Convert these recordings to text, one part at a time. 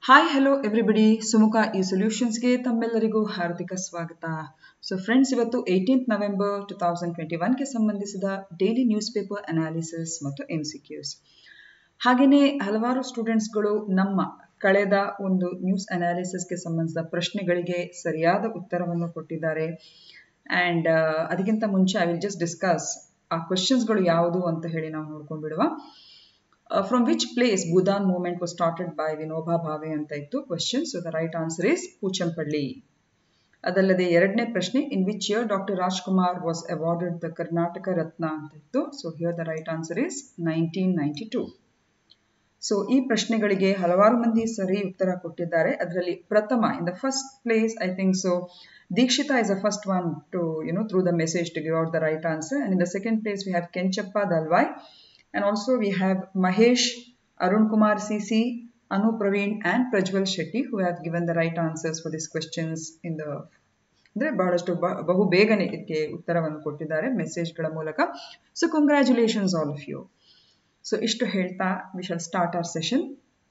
Hi hello everybody Sumukha ಈ ಸೊಲ್ಯೂಷನ್ಸ್ಗೆ ತಮ್ಮೆಲ್ಲರಿಗೂ ಹಾರ್ದಿಕ ಸ್ವಾಗತ ಸೊ ಫ್ರೆಂಡ್ಸ್ ಇವತ್ತು eighteenth November two thousand twenty ಒನ್ಗೆ ಸಂಬಂಧಿಸಿದ ಡೈಲಿ ನ್ಯೂಸ್ ಪೇಪರ್ ಅನಾಲಿಸಿಸ್ ಮತ್ತು ಎಮ್ ಸಿ ಕ್ಯೂಸ್ ಹಾಗೆಯೇ ಹಲವಾರು ಸ್ಟೂಡೆಂಟ್ಸ್ಗಳು ನಮ್ಮ ಕಳೆದ ಒಂದು ನ್ಯೂಸ್ ಅನಾಲಿಸಿಸ್ಗೆ ಸಂಬಂಧಿಸಿದ ಪ್ರಶ್ನೆಗಳಿಗೆ ಸರಿಯಾದ ಉತ್ತರವನ್ನು ಕೊಟ್ಟಿದ್ದಾರೆ ಆ್ಯಂಡ್ ಅದಕ್ಕಿಂತ ಮುಂಚೆ ಐ ವಿಲ್ ಜಸ್ಟ್ ಡಿಸ್ಕಸ್ ಆ ಕ್ವಶನ್ಸ್ಗಳು ಯಾವುದು ಅಂತ ಹೇಳಿ ನಾವು ನೋಡ್ಕೊಂಡ್ಬಿಡುವ from which place Bhoodan movement was started by Vinoba Bhave ಅಂತ ಇತ್ತು question so the right answer is Pochampally ಅದಲ್ಲದೆ ಎರಡನೇ ಪ್ರಶ್ನೆ in which year doctor Rajkumar was awarded the Karnataka Ratna ಅಂತ ಇತ್ತು so here the right answer is nineteen ninety two so ಈ ಪ್ರಶ್ನೆಗಳಿಗೆ ಹಲವಾರು ಮಂದಿ ಸರಿ ಉತ್ತರ ಕೊಟ್ಟಿದ್ದಾರೆ ಅದರಲ್ಲಿ ಪ್ರಥಮ in the first place I think so Dikshita is the first one to, you know, through the message to give out the right answer. And in the second place, we have Kenchappa Dalwai. And also we have Mahesh, Arun Kumar CC, Anu Praveen, and Prajwal Shetty who have given the right answers for these questions in the ಅಂದರೆ ಬಹಳಷ್ಟು ಬಹು ಬೇಗನೆ ಇದಕ್ಕೆ ಉತ್ತರವನ್ನು ಕೊಟ್ಟಿದ್ದಾರೆ ಮೆಸೇಜ್ಗಳ ಮೂಲಕ so congratulations all of you so ಇಷ್ಟು ಹೇಳ್ತಾ we shall start our session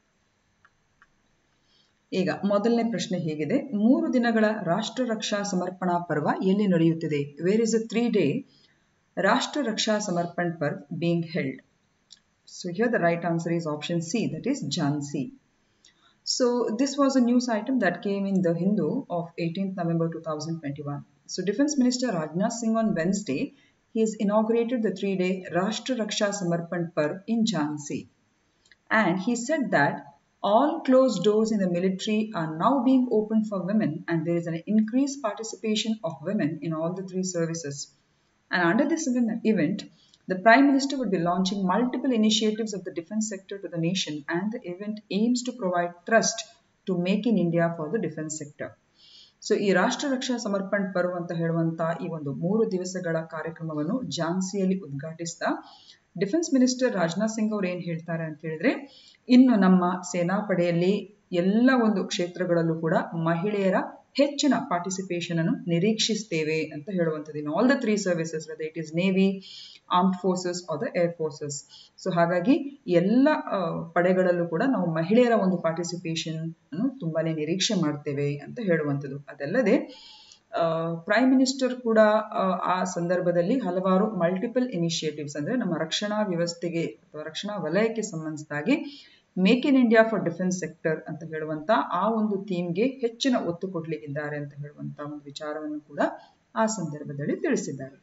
ಈಗ ಮೊದಲನೇ ಪ್ರಶ್ನೆ ಹೀಗಿದೆ ಮೂರು ದಿನಗಳ ರಾಷ್ಟ್ರ ರಕ್ಷಾ ಸಮರ್ಪಣಾ ಪರ್ವ ಎಲ್ಲಿ ನಡೆಯುತ್ತಿದೆ where is a three day Rashtra Raksha Samarpan Parv being held so here the right answer is option C that is Jhansi so this was a news item that came in the Hindu of eighteenth November two thousand twenty one so defence minister Rajnath Singh on Wednesday he has inaugurated the three-day Rashtra Raksha Samarpan Parv in Jhansi. And he said that all closed doors in the military are now being opened for women and there is an increased participation of women in all the three services. And under this event, the Prime Minister would be launching multiple initiatives of the defense sector to the nation and the event aims to provide trust to make in India for the defense sector. So ಈ ರಾಷ್ಟ್ರ ರಕ್ಷಾ ಸಮರ್ಪಣ್ ಪರ್ವ್ ಅಂತ ಹೇಳುವಂತ ಈ ಒಂದು ಮೂರು ದಿವಸಗಳ ಕಾರ್ಯಕ್ರಮವನ್ನು ಝಾನ್ಸಿಯಲ್ಲಿ ಉದ್ಘಾಟಿಸಿದ defence minister Rajnath Singh ಅವ್ರು ಏನ್ ಹೇಳ್ತಾರೆ ಅಂತ ಹೇಳಿದ್ರೆ ಇನ್ನು ನಮ್ಮ ಸೇನಾಪಡೆಯಲ್ಲಿ ಎಲ್ಲ ಒಂದು ಕ್ಷೇತ್ರಗಳಲ್ಲೂ ಕೂಡ ಮಹಿಳೆಯರ ಹೆಚ್ಚಿನ ಪಾರ್ಟಿಸಿಪೇಷನ್ ಅನ್ನು ನಿರೀಕ್ಷಿಸ್ತೇವೆ ಅಂತ ಹೇಳುವಂಥದ್ದು in all the three services whether it is navy armed forces or the air forces so ಹಾಗಾಗಿ ಎಲ್ಲ ಪಡೆಗಳಲ್ಲೂ ಕೂಡ ನಾವು ಮಹಿಳೆಯರ ಒಂದು ಪಾರ್ಟಿಸಿಪೇಷನ್ ಅನ್ನು ತುಂಬಾನೇ ನಿರೀಕ್ಷೆ ಮಾಡ್ತೇವೆ ಅಂತ ಹೇಳುವಂಥದ್ದು ಅದಲ್ಲದೆ ಪ್ರೈಮ್ ಮಿನಿಸ್ಟರ್ ಕೂಡ ಆ ಸಂದರ್ಭದಲ್ಲಿ ಹಲವಾರು ಮಲ್ಟಿಪಲ್ ಇನಿಷಿಯೇಟಿವ್ಸ್ ಅಂದ್ರೆ ನಮ್ಮ ರಕ್ಷಣಾ ವ್ಯವಸ್ಥೆಗೆ ಅಥವಾ ರಕ್ಷಣಾ ವಲಯಕ್ಕೆ ಸಂಬಂಧಿಸಿದಾಗಿ make in India for defence sector ಅಂತ ಹೇಳುವಂತ ಆ ಒಂದು ಥೀಮ್ಗೆ ಹೆಚ್ಚಿನ ಒತ್ತು ಕೊಡ್ಲಿಕ್ಕಿದ್ದಾರೆ ಅಂತ ಹೇಳುವಂತ ಒಂದು ವಿಚಾರವನ್ನು ಕೂಡ ಆ ಸಂದರ್ಭದಲ್ಲಿ ತಿಳಿಸಿದ್ದಾರೆ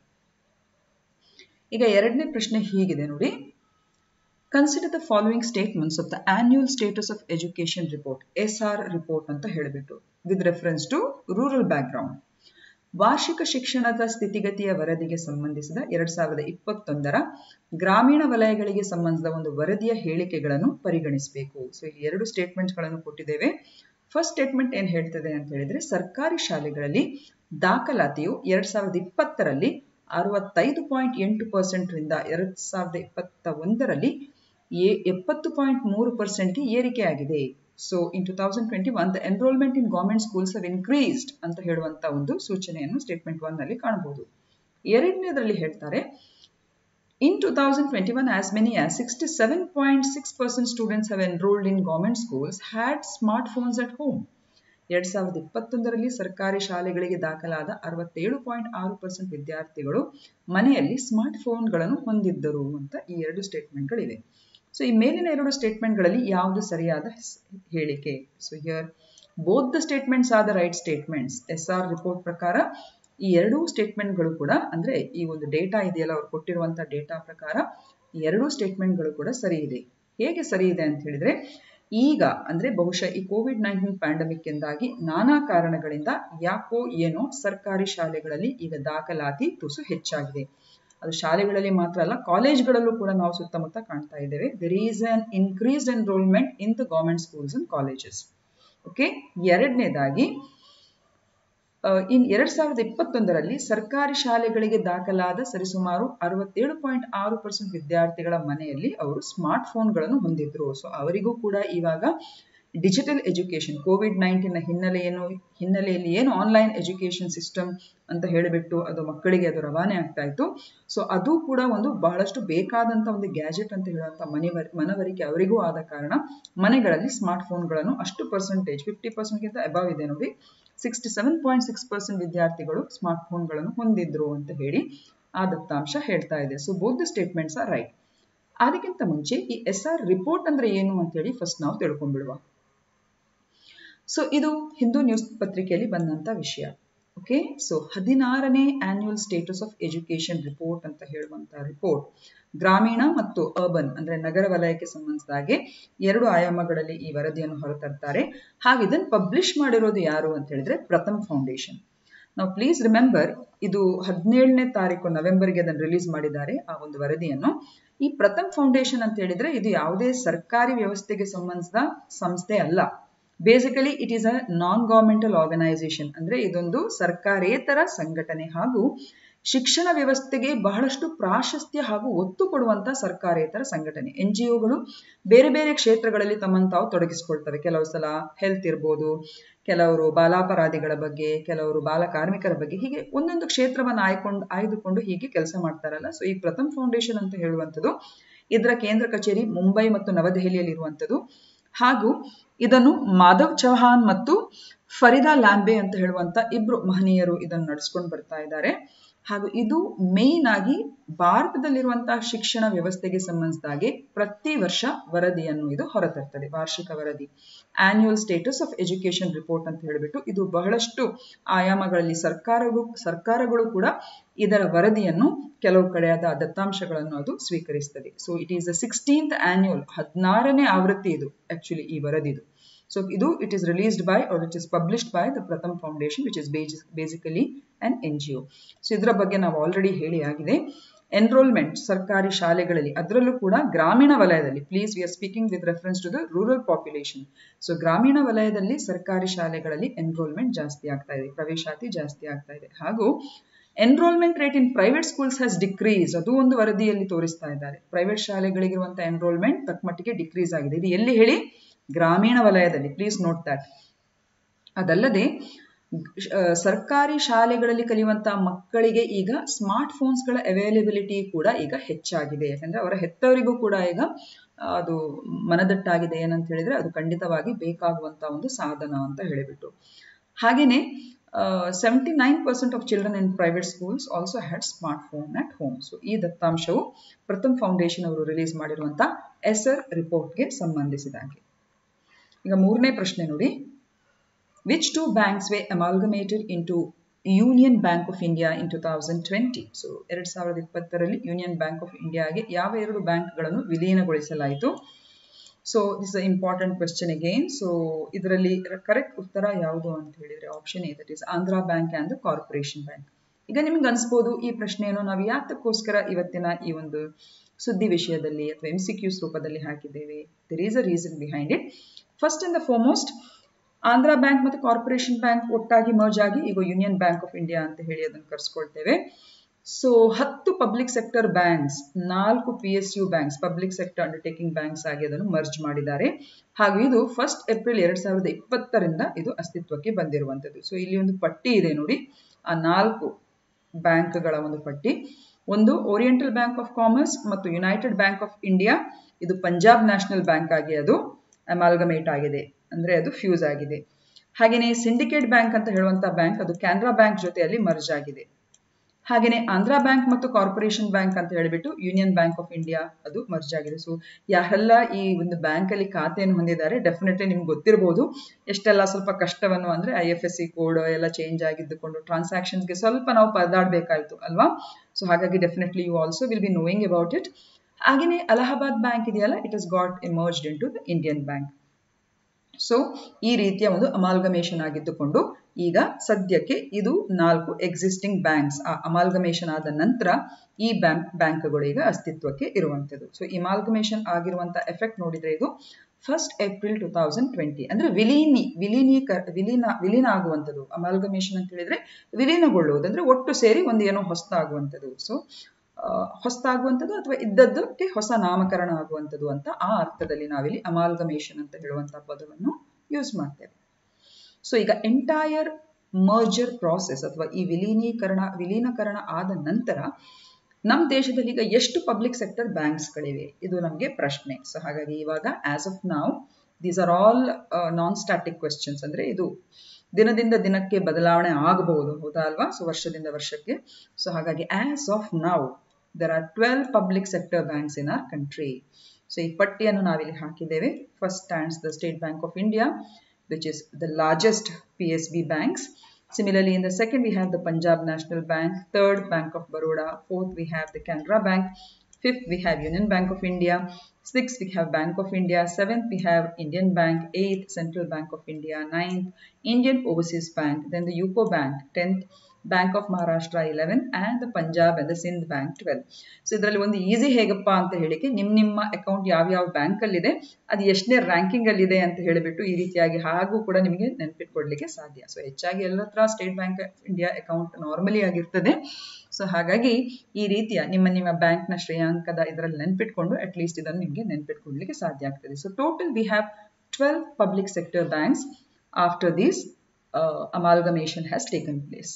ಈಗ ಎರಡನೇ ಪ್ರಶ್ನೆ ಹೀಗಿದೆ ನೋಡಿ consider the following statements of the annual status of education report ASER report ಅಂತ ಹೇಳಿಬಿಟ್ಟು with reference to rural background ವಾರ್ಷಿಕ ಶಿಕ್ಷಣದ ಸ್ಥಿತಿಗತಿಯ ವರದಿಗೆ ಸಂಬಂಧಿಸಿದ ಎರಡ್ ಸಾವಿರದ ಇಪ್ಪತ್ತೊಂದರ ಗ್ರಾಮೀಣ ವಲಯಗಳಿಗೆ ಸಂಬಂಧಿಸಿದ ಒಂದು ವರದಿಯ ಹೇಳಿಕೆಗಳನ್ನು ಪರಿಗಣಿಸಬೇಕು ಸೊ ಇಲ್ಲಿ ಎರಡು ಸ್ಟೇಟ್ಮೆಂಟ್ಗಳನ್ನು ಕೊಟ್ಟಿದ್ದೇವೆ ಫಸ್ಟ್ ಸ್ಟೇಟ್ಮೆಂಟ್ ಏನ್ ಹೇಳ್ತದೆ ಅಂತ ಹೇಳಿದ್ರೆ ಸರ್ಕಾರಿ ಶಾಲೆಗಳಲ್ಲಿ ದಾಖಲಾತಿಯು ಎರಡ್ ಸಾವಿರದ ಇಪ್ಪತ್ತರಲ್ಲಿ ಅರವತ್ತೈದು ಪಾಯಿಂಟ್ ಎಂಟು ಪರ್ಸೆಂಟ್ ರಿಂದ ಎರಡ್ ಸಾವಿರದ ಇಪ್ಪತ್ತ ಒಂದರಲ್ಲಿ ಎಪ್ಪತ್ತು ಪಾಯಿಂಟ್ ಮೂರು ಪರ್ಸೆಂಟ್ಗೆ ಏರಿಕೆಯಾಗಿದೆ so in two thousand twenty one the enrolment in government schools have increased ಅಂತ ಹೇಳುವಂತ ಒಂದು ಸೂಚನೆಯನ್ನು ಸ್ಟೇಟ್ಮೆಂಟ್ ಒನ್ ನಲ್ಲಿ ಕಾಣಬಹುದು ಎರಡನೇದರಲ್ಲಿ ಹೇಳ್ತಾರೆ in two thousand twenty one as many as sixty seven point six percent students have enrolled in government schools had smart phones at home ಎರಡ್ ಸಾವಿರದ ಇಪ್ಪತ್ತೊಂದರಲ್ಲಿ ಸರ್ಕಾರಿ ಶಾಲೆಗಳಿಗೆ ದಾಖಲಾದ ಅರವತ್ತೇಳು ಪಾಯಿಂಟ್ ಆರು ಪರ್ಸೆಂಟ್ ವಿದ್ಯಾರ್ಥಿಗಳು ಮನೆಯಲ್ಲಿ ಸ್ಮಾರ್ಟ್ ಫೋನ್ಗಳನ್ನು ಹೊಂದಿದ್ದರು ಅಂತ ಈ ಎರಡು ಸ್ಟೇಟ್ಮೆಂಟ್ಗಳಿವೆ ಸೊ ಈ ಮೇಲಿನ ಎರಡು ಸ್ಟೇಟ್ಮೆಂಟ್ಗಳಲ್ಲಿ ಯಾವುದು ಸರಿಯಾದ ಹೇಳಿಕೆ so here both the statements are right statements ASER report ಪ್ರಕಾರ ಈ ಎರಡೂ ಸ್ಟೇಟ್ಮೆಂಟ್ಗಳು ಕೂಡ ಅಂದ್ರೆ ಈ ಒಂದು ಡೇಟಾ ಇದೆಯಲ್ಲ ಅವ್ರು ಕೊಟ್ಟಿರುವಂತಹ ಡೇಟಾ ಪ್ರಕಾರ ಈ ಎರಡೂ ಸ್ಟೇಟ್ಮೆಂಟ್ಗಳು ಕೂಡ ಸರಿ ಇದೆ ಹೇಗೆ ಸರಿ ಇದೆ ಅಂತ ಹೇಳಿದ್ರೆ ಈಗ ಅಂದ್ರೆ ಬಹುಶಃ ಈ ಕೋವಿಡ್ ನೈನ್ಟೀನ್ ಪ್ಯಾಂಡಮಿಕ್ ಎಂದಾಗಿ ನಾನಾ ಕಾರಣಗಳಿಂದ ಯಾಕೋ ಏನೋ ಸರ್ಕಾರಿ ಶಾಲೆಗಳಲ್ಲಿ ಈಗ ದಾಖಲಾತಿ ತುಸು ಹೆಚ್ಚಾಗಿದೆ ಅದು ಶಾಲೆಗಳಲ್ಲಿ ಮಾತ್ರ ಅಲ್ಲ ಕಾಲೇಜ್ಗಳಲ್ಲೂ ಕೂಡ ನಾವು ಸುತ್ತಮುತ್ತ ಕಾಣ್ತಾ ಇದ್ದೇವೆ there is an increased enrolment in the government schools and colleges okay ಎರಡನೇದಾಗಿ ಇನ್ ಎರಡ್ ಸಾವಿರದ ಇಪ್ಪತ್ತೊಂದರಲ್ಲಿ ಸರ್ಕಾರಿ ಶಾಲೆಗಳಿಗೆ ದಾಖಲಾದ ಸರಿಸುಮಾರು ಅರವತ್ತೇಳು ಪಾಯಿಂಟ್ ಆರು ಪರ್ಸೆಂಟ್ ವಿದ್ಯಾರ್ಥಿಗಳ ಮನೆಯಲ್ಲಿ ಅವರು ಸ್ಮಾರ್ಟ್ ಫೋನ್ಗಳನ್ನು ಹೊಂದಿದ್ರು ಸೊ ಅವರಿಗೂ ಕೂಡ ಇವಾಗ ಡಿಜಿಟಲ್ ಎಜುಕೇಶನ್ ಕೋವಿಡ್ ನೈನ್ಟೀನ್ ಹಿನ್ನೆಲೆ ಏನು ಹಿನ್ನೆಲೆಯಲ್ಲಿ ಏನು ಆನ್ಲೈನ್ ಎಜುಕೇಶನ್ ಸಿಸ್ಟಮ್ ಅಂತ ಹೇಳಿಬಿಟ್ಟು ಅದು ಮಕ್ಕಳಿಗೆ ಅದು ರವಾನೆ ಆಗ್ತಾ ಇತ್ತು ಸೊ ಅದು ಕೂಡ ಒಂದು ಬಹಳಷ್ಟು ಬೇಕಾದಂತ ಒಂದು ಗ್ಯಾಜೆಟ್ ಅಂತ ಹೇಳುವಂತ ಮನೆವರ್ ಮನವರಿಕೆ ಅವರಿಗೂ ಆದ ಕಾರಣ ಮನೆಗಳಲ್ಲಿ ಸ್ಮಾರ್ಟ್ ಫೋನ್ಗಳನ್ನು ಅಷ್ಟು ಪರ್ಸೆಂಟೇಜ್ ಫಿಫ್ಟಿ ಪರ್ಸೆಂಟ್ಗಿಂತ ಅಬವ್ ಇದೆ ನೋಡಿ sixty seven point six percent ವಿದ್ಯಾರ್ಥಿಗಳು ಸ್ಮಾರ್ಟ್ ಫೋನ್ಗಳನ್ನು ಹೊಂದಿದ್ರು ಅಂತ ಹೇಳಿ ಆ ದತ್ತಾಂಶ ಹೇಳ್ತಾ ಇದೆ so both the statements are right ಅದಕ್ಕಿಂತ ಮುಂಚೆ ಈ ಎಸ್ ಆರ್ ರಿಪೋರ್ಟ್ ಅಂದ್ರೆ ಏನು ಅಂತೇಳಿ ಫಸ್ಟ್ ನಾವು ತಿಳ್ಕೊಂಡ್ಬಿಡುವ ಸೊ ಇದು ಹಿಂದೂ ನ್ಯೂಸ್ ಪತ್ರಿಕೆಯಲ್ಲಿ ಬಂದಂತ ವಿಷಯ ಓಕೆ ಸೊ ಹದಿನಾರನೇ annual status of education report ಅಂತ ಹೇಳುವಂತ ರಿಪೋರ್ಟ್ ಗ್ರಾಮೀಣ ಮತ್ತು ಅರ್ಬನ್ ಅಂದ್ರೆ ನಗರ ವಲಯಕ್ಕೆ ಸಂಬಂಧಿಸಿದ ಹಾಗೆ ಎರಡು ಆಯಾಮಗಳಲ್ಲಿ ಈ ವರದಿಯನ್ನು ಹೊರತರ್ತಾರೆ ಹಾಗೆ ಇದನ್ನು ಪಬ್ಲಿಷ್ ಮಾಡಿರೋದು ಯಾರು ಅಂತ ಹೇಳಿದ್ರೆ ಪ್ರಥಮ್ ಫೌಂಡೇಶನ್ ನಾವು ಪ್ಲೀಸ್ ರಿಮೆಂಬರ್ ಇದು ಹದಿನೇಳನೇ ತಾರೀಕು ನವೆಂಬರ್ಗೆ ಅದನ್ನು ರಿಲೀಸ್ ಮಾಡಿದ್ದಾರೆ ಆ ಒಂದು ವರದಿಯನ್ನು ಈ ಪ್ರಥಮ್ ಫೌಂಡೇಶನ್ ಅಂತ ಹೇಳಿದ್ರೆ ಇದು ಯಾವುದೇ ಸರ್ಕಾರಿ ವ್ಯವಸ್ಥೆಗೆ ಸಂಬಂಧಿಸಿದ ಸಂಸ್ಥೆ ಅಲ್ಲ basically it is a non governmental organisation ಅಂದ್ರೆ ಇದೊಂದು ಸರ್ಕಾರೇತರ ಸಂಘಟನೆ ಹಾಗೂ ಶಿಕ್ಷಣ ವ್ಯವಸ್ಥೆಗೆ ಬಹಳಷ್ಟು ಪ್ರಾಶಸ್ತ್ಯ ಹಾಗೂ ಒತ್ತು ಕೊಡುವಂತ ಸರ್ಕಾರೇತರ ಸಂಘಟನೆ ಎನ್ ಜಿ ಒಗಳು ಬೇರೆ ಬೇರೆ ಕ್ಷೇತ್ರಗಳಲ್ಲಿ ತಮ್ಮನ್ನು ತಾವು ತೊಡಗಿಸಿಕೊಳ್ತವೆ ಕೆಲವು ಸಲ ಹೆಲ್ತ್ ಇರ್ಬೋದು ಕೆಲವರು ಬಾಲಾಪರಾಧಿಗಳ ಬಗ್ಗೆ ಕೆಲವರು ಬಾಲ ಕಾರ್ಮಿಕರ ಬಗ್ಗೆ ಹೀಗೆ ಒಂದೊಂದು ಕ್ಷೇತ್ರವನ್ನು ಆಯ್ಕೊಂಡು ಆಯ್ದುಕೊಂಡು ಹೀಗೆ ಕೆಲಸ ಮಾಡ್ತಾರಲ್ಲ ಸೊ ಈ ಪ್ರಥಮ್ ಫೌಂಡೇಶನ್ ಅಂತ ಹೇಳುವಂಥದ್ದು ಇದರ ಕೇಂದ್ರ ಕಚೇರಿ ಮುಂಬೈ ಮತ್ತು ನವದೆಹಲಿಯಲ್ಲಿ ಇರುವಂಥದ್ದು ಹಾಗೂ ಇದನ್ನು ಮಾಧವ್ ಚೌಹಾನ್ ಮತ್ತು ಫರಿದಾ ಲ್ಯಾಂಬೆ ಅಂತ ಹೇಳುವಂತ ಇಬ್ರು ಮಹನೀಯರು ಇದನ್ನು ನಡೆಸ್ಕೊಂಡು ಬರ್ತಾ ಇದ್ದಾರೆ ಹಾಗೂ ಇದು ಮೇನ್ ಆಗಿ ಭಾರತದಲ್ಲಿರುವಂತಹ ಶಿಕ್ಷಣ ವ್ಯವಸ್ಥೆಗೆ ಸಂಬಂಧಿಸಿದಾಗೆ ಪ್ರತಿ ವರ್ಷ ವರದಿಯನ್ನು ಇದು ಹೊರತರ್ತದೆ ವಾರ್ಷಿಕ ವರದಿ annual status of education report ಅಂತ ಹೇಳಿಬಿಟ್ಟು ಇದು ಬಹಳಷ್ಟು ಆಯಾಮಗಳಲ್ಲಿ ಸರ್ಕಾರಗಳು ಸರ್ಕಾರಗಳು ಕೂಡ ಇದರ ವರದಿಯನ್ನು ಕೆಲವು ಕಡೆಯಾದ ದತ್ತಾಂಶಗಳನ್ನು ಅದು ಸ್ವೀಕರಿಸ್ತದೆ so it is the sixteenth annual ಹದಿನಾರನೇ ಆವೃತ್ತಿ ಇದು ಆಕ್ಚುಲಿ ಈ ವರದಿದು ಸೊ ಇದು it is released by or it is published by the Pratham foundation which is basically an N G O so ಇದರ ಬಗ್ಗೆ ನಾವು ಆಲ್ರೆಡಿ ಹೇಳಿ ಆಗಿದೆ ಎನ್ರೋಲ್ಮೆಂಟ್ ಸರ್ಕಾರಿ ಶಾಲೆಗಳಲ್ಲಿ ಅದರಲ್ಲೂ ಕೂಡ ಗ್ರಾಮೀಣ ವಲಯದಲ್ಲಿ please we are speaking with reference to the rural population so ಗ್ರಾಮೀಣ ವಲಯದಲ್ಲಿ ಸರ್ಕಾರಿ ಶಾಲೆಗಳಲ್ಲಿ ಎನ್ರೋಲ್ಮೆಂಟ್ ಜಾಸ್ತಿ ಆಗ್ತಾ ಇದೆ ಪ್ರವೇಶಾತಿ ಜಾಸ್ತಿ ಆಗ್ತಾ ಇದೆ ಹಾಗೂ enrolment rate in private schools has decrease ಅದು ಒಂದು ವರದಿಯಲ್ಲಿ ತೋರಿಸ್ತಾ ಇದ್ದಾರೆ ಪ್ರೈವೇಟ್ ಶಾಲೆಗಳಿಗಿರುವಂತಹ ಎನ್ರೋಲ್ಮೆಂಟ್ ತಕ್ಕಮಟ್ಟಿಗೆ ಡಿಕ್ರೀಸ್ ಆಗಿದೆ ಇದು ಎಲ್ಲಿ ಹೇಳಿ ಗ್ರಾಮೀಣ ವಲಯದಲ್ಲಿ ಪ್ಲೀಸ್ ನೋಟ್ ದಟ್ ಅದಲ್ಲದೆ ಸರ್ಕಾರಿ ಶಾಲೆಗಳಲ್ಲಿ ಕಲಿಯುವಂತಹ ಮಕ್ಕಳಿಗೆ ಈಗ ಸ್ಮಾರ್ಟ್ ಫೋನ್ಸ್ಗಳ ಅವೈಲಬಿಲಿಟಿ ಕೂಡ ಈಗ ಹೆಚ್ಚಾಗಿದೆ ಯಾಕಂದ್ರೆ ಅವರ ಹೆತ್ತವರಿಗೂ ಕೂಡ ಈಗ ಅದು ಮನದಟ್ಟಾಗಿದೆ ಏನಂತ ಹೇಳಿದ್ರೆ ಅದು ಖಂಡಿತವಾಗಿ ಬೇಕಾಗುವಂತಹ ಒಂದು ಸಾಧನ ಅಂತ ಹೇಳಿಬಿಟ್ಟು ಹಾಗೇನೆ seventy nine percent of children in private schools also had smart phone at home so ಈ ದತ್ತಾಂಶವು ಪ್ರಥಮ್ ಫೌಂಡೇಶನ್ ಅವರು ರಿಲೀಸ್ ಮಾಡಿರುವಂತಹ ಎಸ್ಆರ್ ರಿಪೋರ್ಟ್ಗೆ ಸಂಬಂಧಿಸಿದಾಗೆ ಈಗ ಮೂರನೇ ಪ್ರಶ್ನೆ ನೋಡಿ which two banks were amalgamated into Union Bank of India in two thousand twenty so ಎರಡ್ ಸಾವಿರದ ಇಪ್ಪತ್ತರಲ್ಲಿ ಯೂನಿಯನ್ ಬ್ಯಾಂಕ್ ಆಫ್ ಇಂಡಿಯಾಗೆ ಯಾವ ಎರಡು ಬ್ಯಾಂಕ್ಗಳನ್ನು ವಿಲೀನಗೊಳಿಸಲಾಯಿತು so this a important question again so ಇದರಲ್ಲಿ ಕರೆಕ್ಟ್ ಉತ್ತರ ಯಾವುದು ಅಂತ ಹೇಳಿದ್ರೆ option A that is Andhra Bank and Corporation Bank ಈಗ ನಿಮ್ಗೆ ಅನ್ಸ್ಬೋದು ಈ ಪ್ರಶ್ನೆಯನ್ನು ನಾವು ಯಾತಕ್ಕೋಸ್ಕರ ಇವತ್ತಿನ ಈ ಒಂದು ಸುದ್ದಿ ವಿಷಯದಲ್ಲಿ ಅಥವಾ ಎಂ ಸಿ ಕ್ಯೂಸ್ ರೂಪದಲ್ಲಿ ಹಾಕಿದ್ದೇವೆ there is a reason behind it first and the foremost Andhra Bank ಮತ್ತು ಕಾರ್ಪೊರೇಷನ್ ಬ್ಯಾಂಕ್ ಒಟ್ಟಾಗಿ ಮರ್ಜ್ ಆಗಿ ಈಗ ಯೂನಿಯನ್ ಬ್ಯಾಂಕ್ ಆಫ್ ಇಂಡಿಯಾ ಅಂತ ಹೇಳಿ ಅದನ್ನು ಕರೆಸ್ಕೊಳ್ತೇವೆ ಸೊ ಹತ್ತು ಪಬ್ಲಿಕ್ ಸೆಕ್ಟರ್ ಬ್ಯಾಂಕ್ಸ್ ನಾಲ್ಕು P S U banks public sector undertaking banks ಆಗಿ ಅದನ್ನು ಮರ್ಜ್ ಮಾಡಿದ್ದಾರೆ ಹಾಗೂ ಇದು ಫಸ್ಟ್ ಏಪ್ರಿಲ್ ಎರಡ್ ಸಾವಿರದ ಇಪ್ಪತ್ತರಿಂದ ಇದು ಅಸ್ತಿತ್ವಕ್ಕೆ ಬಂದಿರುವಂತದ್ದು ಸೊ ಇಲ್ಲಿ ಒಂದು ಪಟ್ಟಿ ಇದೆ ನೋಡಿ ಆ ನಾಲ್ಕು ಬ್ಯಾಂಕ್ಗಳ ಒಂದು ಪಟ್ಟಿ ಒಂದು ಓರಿಯೆಂಟಲ್ ಬ್ಯಾಂಕ್ ಆಫ್ ಕಾಮರ್ಸ್ ಮತ್ತು ಯುನೈಟೆಡ್ ಬ್ಯಾಂಕ್ ಆಫ್ ಇಂಡಿಯಾ ಇದು ಪಂಜಾಬ್ ನ್ಯಾಷನಲ್ ಬ್ಯಾಂಕ್ ಆಗಿ ಅದು ಅಮಾಲ್ಗಮೇಟ್ ಆಗಿದೆ ಅಂದ್ರೆ ಅದು ಫ್ಯೂಸ್ ಆಗಿದೆ ಹಾಗೆಯೇ ಸಿಂಡಿಕೇಟ್ ಬ್ಯಾಂಕ್ ಅಂತ ಹೇಳುವಂತಹ ಬ್ಯಾಂಕ್ ಅದು ಕ್ಯಾನರಾ ಬ್ಯಾಂಕ್ ಜೊತೆಯಲ್ಲಿ ಮರ್ಜ್ ಆಗಿದೆ ಹಾಗೆಯೇ ಆಂಧ್ರ ಬ್ಯಾಂಕ್ ಮತ್ತು ಕಾರ್ಪೊರೇಷನ್ ಬ್ಯಾಂಕ್ ಅಂತ ಹೇಳಿಬಿಟ್ಟು ಯೂನಿಯನ್ ಬ್ಯಾಂಕ್ ಆಫ್ ಇಂಡಿಯಾ ಅದು ಮರ್ಜ್ ಆಗಿದೆ ಸೊ ಯಾರೆಲ್ಲ ಈ ಒಂದು ಬ್ಯಾಂಕ್ ಅಲ್ಲಿ ಖಾತೆಯನ್ನು ಹೊಂದಿದ್ದಾರೆ ಡೆಫಿನೆಟ್ಲಿ ನಿಮ್ಗೆ ಗೊತ್ತಿರಬಹುದು ಎಷ್ಟೆಲ್ಲ ಸ್ವಲ್ಪ ಕಷ್ಟವನ್ನು ಅಂದ್ರೆ I F S C code ಎಲ್ಲ ಚೇಂಜ್ ಆಗಿದ್ದುಕೊಂಡು ಟ್ರಾನ್ಸಾಕ್ಷನ್ಸ್ಗೆ ಸ್ವಲ್ಪ ನಾವು ಪರದಾಡಬೇಕಾಯ್ತು ಅಲ್ವಾ ಸೊ ಹಾಗಾಗಿ definitely you also will be knowing about it ಹಾಗೆಯೇ ಅಲಹಾಬಾದ್ ಬ್ಯಾಂಕ್ ಇದೆಯಲ್ಲ it is got emerged into the Indian Bank so ಈ ರೀತಿಯ ಒಂದು ಅಮಾಲ್ಗಮೇಷನ್ ಆಗಿದ್ದುಕೊಂಡು ಈಗ ಸದ್ಯಕ್ಕೆ ಇದು ನಾಲ್ಕು ಎಕ್ಸಿಸ್ಟಿಂಗ್ ಬ್ಯಾಂಕ್ಸ್ ಆ ಅಮಾಲ್ಗಮೇಷನ್ ಆದ ನಂತರ ಈ ಬ್ಯಾಂಕ್ ಬ್ಯಾಂಕ್ಗಳು ಈಗ ಅಸ್ತಿತ್ವಕ್ಕೆ ಇರುವಂಥದ್ದು ಸೊ ಇಮಾಲ್ಗಮೇಷನ್ ಆಗಿರುವಂತ ಎಫೆಕ್ಟ್ ನೋಡಿದ್ರೆ ಇದು first April two thousand twenty ಅಂದ್ರೆ ವಿಲೀನಿ ವಿಲೀನೀಕ ವಿಲೀನ ವಿಲೀನ ಆಗುವಂಥದ್ದು ಅಮಾಲ್ಗಮೇಷನ್ ಅಂತ ಹೇಳಿದ್ರೆ ವಿಲೀನಗೊಳ್ಳುವುದು ಅಂದ್ರೆ ಒಟ್ಟು ಸೇರಿ ಒಂದು ಏನೋ ಹೊಸದಾಗುವಂಥದ್ದು ಸೊ ಹೊಸದಾಗುವಂಥದ್ದು ಅಥವಾ ಇದ್ದದ್ದಕ್ಕೆ ಹೊಸ ನಾಮಕರಣ ಆಗುವಂಥದ್ದು ಅಂತ ಆ ಅರ್ಥದಲ್ಲಿ ನಾವಿಲ್ಲಿ ಅಮಾಲ್ಗಮೇಷನ್ ಅಂತ ಹೇಳುವಂಥ ಪದವನ್ನು ಯೂಸ್ ಮಾಡ್ತೇವೆ ಸೊ ಈಗ ಎಂಟೈರ್ ಮರ್ಜರ್ ಪ್ರಾಸೆಸ್ ಅಥವಾ ಈ ವಿಲೀನೀಕರಣ ವಿಲೀನಕರಣ ಆದ ನಂತರ ನಮ್ಮ ದೇಶದಲ್ಲಿ ಈಗ ಎಷ್ಟು ಪಬ್ಲಿಕ್ ಸೆಕ್ಟರ್ ಬ್ಯಾಂಕ್ಸ್ಗಳಿವೆ ಇದು ನಮಗೆ ಪ್ರಶ್ನೆ ಸೊ ಹಾಗಾಗಿ ಇವಾಗ as of now these are all non static questions ಅಂದ್ರೆ ಇದು ದಿನದಿಂದ ದಿನಕ್ಕೆ ಬದಲಾವಣೆ ಆಗಬಹುದು ಹೌದಾ ಅಲ್ವಾ ಸೊ ವರ್ಷದಿಂದ ವರ್ಷಕ್ಕೆ ಸೊ ಹಾಗಾಗಿ as of now there are twelve public sector banks in our country so ಈ ಪಟ್ಟಿಯನ್ನು ನಾವಿಲ್ಲಿ ಹಾಕಿದ್ದೇವೆ first stands the State Bank of India which is the largest PSB banks. Similarly, in the second, we have the Punjab National Bank. Third, Bank of Baroda. Fourth, we have the Canara Bank. Fifth, we have Union Bank of India. Sixth, we have Bank of India. Seventh, we have Indian Bank. Eighth, Central Bank of India. Ninth, Indian Overseas Bank. Then the UCO Bank. Tenth, Bank of Maharashtra eleven and the Punjab and the Sind Bank twelve so ಇದರಲ್ಲಿ ಒಂದು easy ಹೇಗಪ್ಪ ಅಂತ ಹೇಳಿಕೆ ನಿಮ್ಮ ನಿಮ್ಮ account ಯಾವ್ಯಾವ ಬ್ಯಾಂಕಲ್ಲಿದೆ ಅದು ಎಷ್ಟನೇ ರ್ಯಾಂಕಿಂಗಲ್ಲಿದೆ ಅಂತ ಹೇಳಿಬಿಟ್ಟು ಈ ರೀತಿಯಾಗಿ ಹಾಗೂ ಕೂಡ ನಿಮಗೆ ನೆನಪಿಟ್ಕೊಡ್ಲಿಕ್ಕೆ ಸಾಧ್ಯ ಸೊ ಹೆಚ್ಚಾಗಿ ಎಲ್ಲ ಹತ್ರ State Bank of India account normally ಆಗಿರ್ತದೆ ಸೊ ಹಾಗಾಗಿ ಈ ರೀತಿಯ ನಿಮ್ಮ ನಿಮ್ಮ ಬ್ಯಾಂಕ್ನ ಶ್ರೇಯಾಂಕದ ಇದರಲ್ಲಿ ನೆನ್ಪಿಟ್ಕೊಂಡು ಅಟ್ ಲೀಸ್ಟ್ ಇದನ್ನು ನಿಮಗೆ ನೆನ್ಪಿಟ್ಕೊಡ್ಲಿಕ್ಕೆ ಸಾಧ್ಯ ಆಗ್ತದೆ so total we have twelve public sector banks after these amalgamation has taken place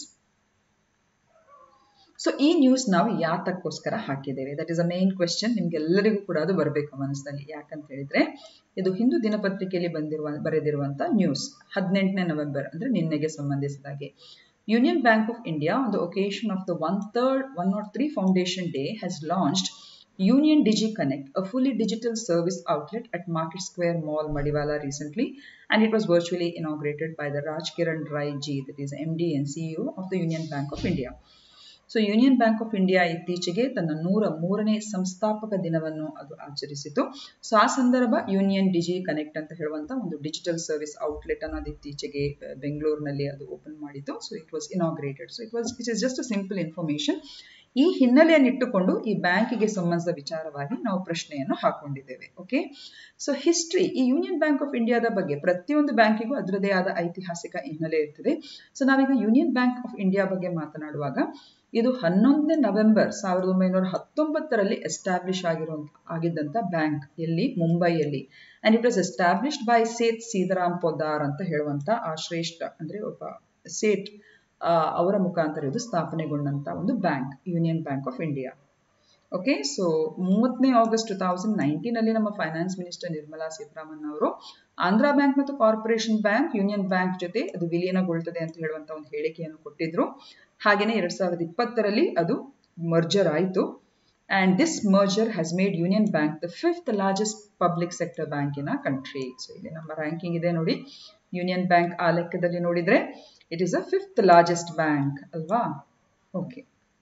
so ಈ ನ್ಯೂಸ್ ನಾವು ಯಾತಕ್ಕೋಸ್ಕರ ಹಾಕಿದ್ದೇವೆ that is a main question ನಿಮ್ಗೆಲ್ಲರಿಗೂ ಕೂಡ ಅದು ಬರಬೇಕು ಮನಸ್ಸಿನಲ್ಲಿ ಯಾಕಂತ ಹೇಳಿದ್ರೆ ಇದು ಹಿಂದೂ ದಿನಪತ್ರಿಕೆಯಲ್ಲಿ ಬಂದಿರುವ ಬರೆದಿರುವಂತ ನ್ಯೂಸ್ ಹದಿನೆಂಟನೇ ನವೆಂಬರ್ ಅಂದ್ರೆ ನಿನ್ನೆಗೆ ಸಂಬಂಧಿಸಿದ ಹಾಗೆ Union Bank of India on the occasion of the one third one not three foundation day has launched Union Digi Connect, a fully digital service outlet at Market Square Mall, Madiwala recently, and it was virtually inaugurated by the Raj Kiran Rai Ji, that is MD and CEO of the Union Bank of India. So Union Bank of India ಇತ್ತೀಚೆಗೆ ತನ್ನ ನೂರ ಮೂರನೇ ಸಂಸ್ಥಾಪಕ ದಿನವನ್ನು ಅದು ಆಚರಿಸಿತು so ಆ ಸಂದರ್ಭ union DG connect ಅಂತ ಹೇಳುವಂತ ಒಂದು ಡಿಜಿಟಲ್ ಸರ್ವಿಸ್ ಔಟ್ಲೆಟ್ ಅನ್ನು ಅದು ಇತ್ತೀಚೆಗೆ ಬೆಂಗಳೂರಿನಲ್ಲಿ ಅದು ಓಪನ್ ಮಾಡಿತು so it was inaugurated so it was it is just a simple information ಈ ಹಿನ್ನೆಲೆಯನ್ನಿಟ್ಟುಕೊಂಡು ಈ ಬ್ಯಾಂಕಿಗೆ ಸಂಬಂಧಿಸಿದ ವಿಚಾರವಾಗಿ ನಾವು ಪ್ರಶ್ನೆಯನ್ನು ಹಾಕೊಂಡಿದ್ದೇವೆ ಓಕೆ ಸೊ ಹಿಸ್ಟ್ರಿ ಈ ಯೂನಿಯನ್ ಬ್ಯಾಂಕ್ ಆಫ್ ಇಂಡಿಯಾದ ಬಗ್ಗೆ ಪ್ರತಿಯೊಂದು ಬ್ಯಾಂಕಿಗೂ ಅದರದೇ ಆದ ಐತಿಹಾಸಿಕ ಹಿನ್ನೆಲೆ ಇರ್ತದೆ ಸೊ ನಾವೀಗ ಯೂನಿಯನ್ ಬ್ಯಾಂಕ್ ಆಫ್ ಇಂಡಿಯಾ ಬಗ್ಗೆ ಮಾತನಾಡುವಾಗ ಇದು ಹನ್ನೊಂದನೇ ನವೆಂಬರ್ ಸಾವಿರದ ಒಂಬೈನೂರ ಹತ್ತೊಂಬತ್ತರಲ್ಲಿ ಎಸ್ಟಾಬ್ಲಿಷ್ ಆಗಿರುವಂತ ಆಗಿದ್ದಂತ ಬ್ಯಾಂಕ್ ಎಲ್ಲಿ ಮುಂಬೈಯಲ್ಲಿ and it was established by Seth Sitaram Poddar ಅಂತ ಹೇಳುವಂತ ಆ ಶ್ರೇಷ್ಠ ಅಂದ್ರೆ ಒಬ್ಬ ಸೇಟ್ ಅವರ ಮುಖಾಂತರ ಇದು ಸ್ಥಾಪನೆಗೊಂಡಂತ ಒಂದು bank Union Bank of India okay so ಮೂವತ್ತನೇ ಆಗಸ್ಟ್ ಟು ತೌಸಂಡ್ ನೈನ್ಟೀನ್ ಅಲ್ಲಿ ನಮ್ಮ ಫೈನಾನ್ಸ್ ಮಿನಿಸ್ಟರ್ ನಿರ್ಮಲಾ ಸೀತಾರಾಮನ್ ಅವರು ಆಂಧ್ರ ಬ್ಯಾಂಕ್ ಮತ್ತು ಕಾರ್ಪೊರೇಷನ್ ಬ್ಯಾಂಕ್ ಯೂನಿಯನ್ ಬ್ಯಾಂಕ್ ಜೊತೆ ಅದು ವಿಲೀನಗೊಳ್ತದೆ ಅಂತ ಹೇಳುವಂತ ಒಂದು ಹೇಳಿಕೆಯನ್ನು ಕೊಟ್ಟಿದ್ರು ಹಾಗೇನೆ ಎರಡ್ ಸಾವಿರದ ಇಪ್ಪತ್ತರಲ್ಲಿ ಅದು ಮರ್ಜರ್ ಆಯಿತು and this merger has made Union Bank the fifth largest public sector bank in a country so ಇಲ್ಲಿ ನಮ್ಮ ರ್ಯಾಂಕಿಂಗ್ ಇದೆ ನೋಡಿ ಯೂನಿಯನ್ ಬ್ಯಾಂಕ್ ಆ ಲೆಕ್ಕದಲ್ಲಿ ನೋಡಿದ್ರೆ it is a fifth largest bank ಅಲ್ವಾ ಓಕೆ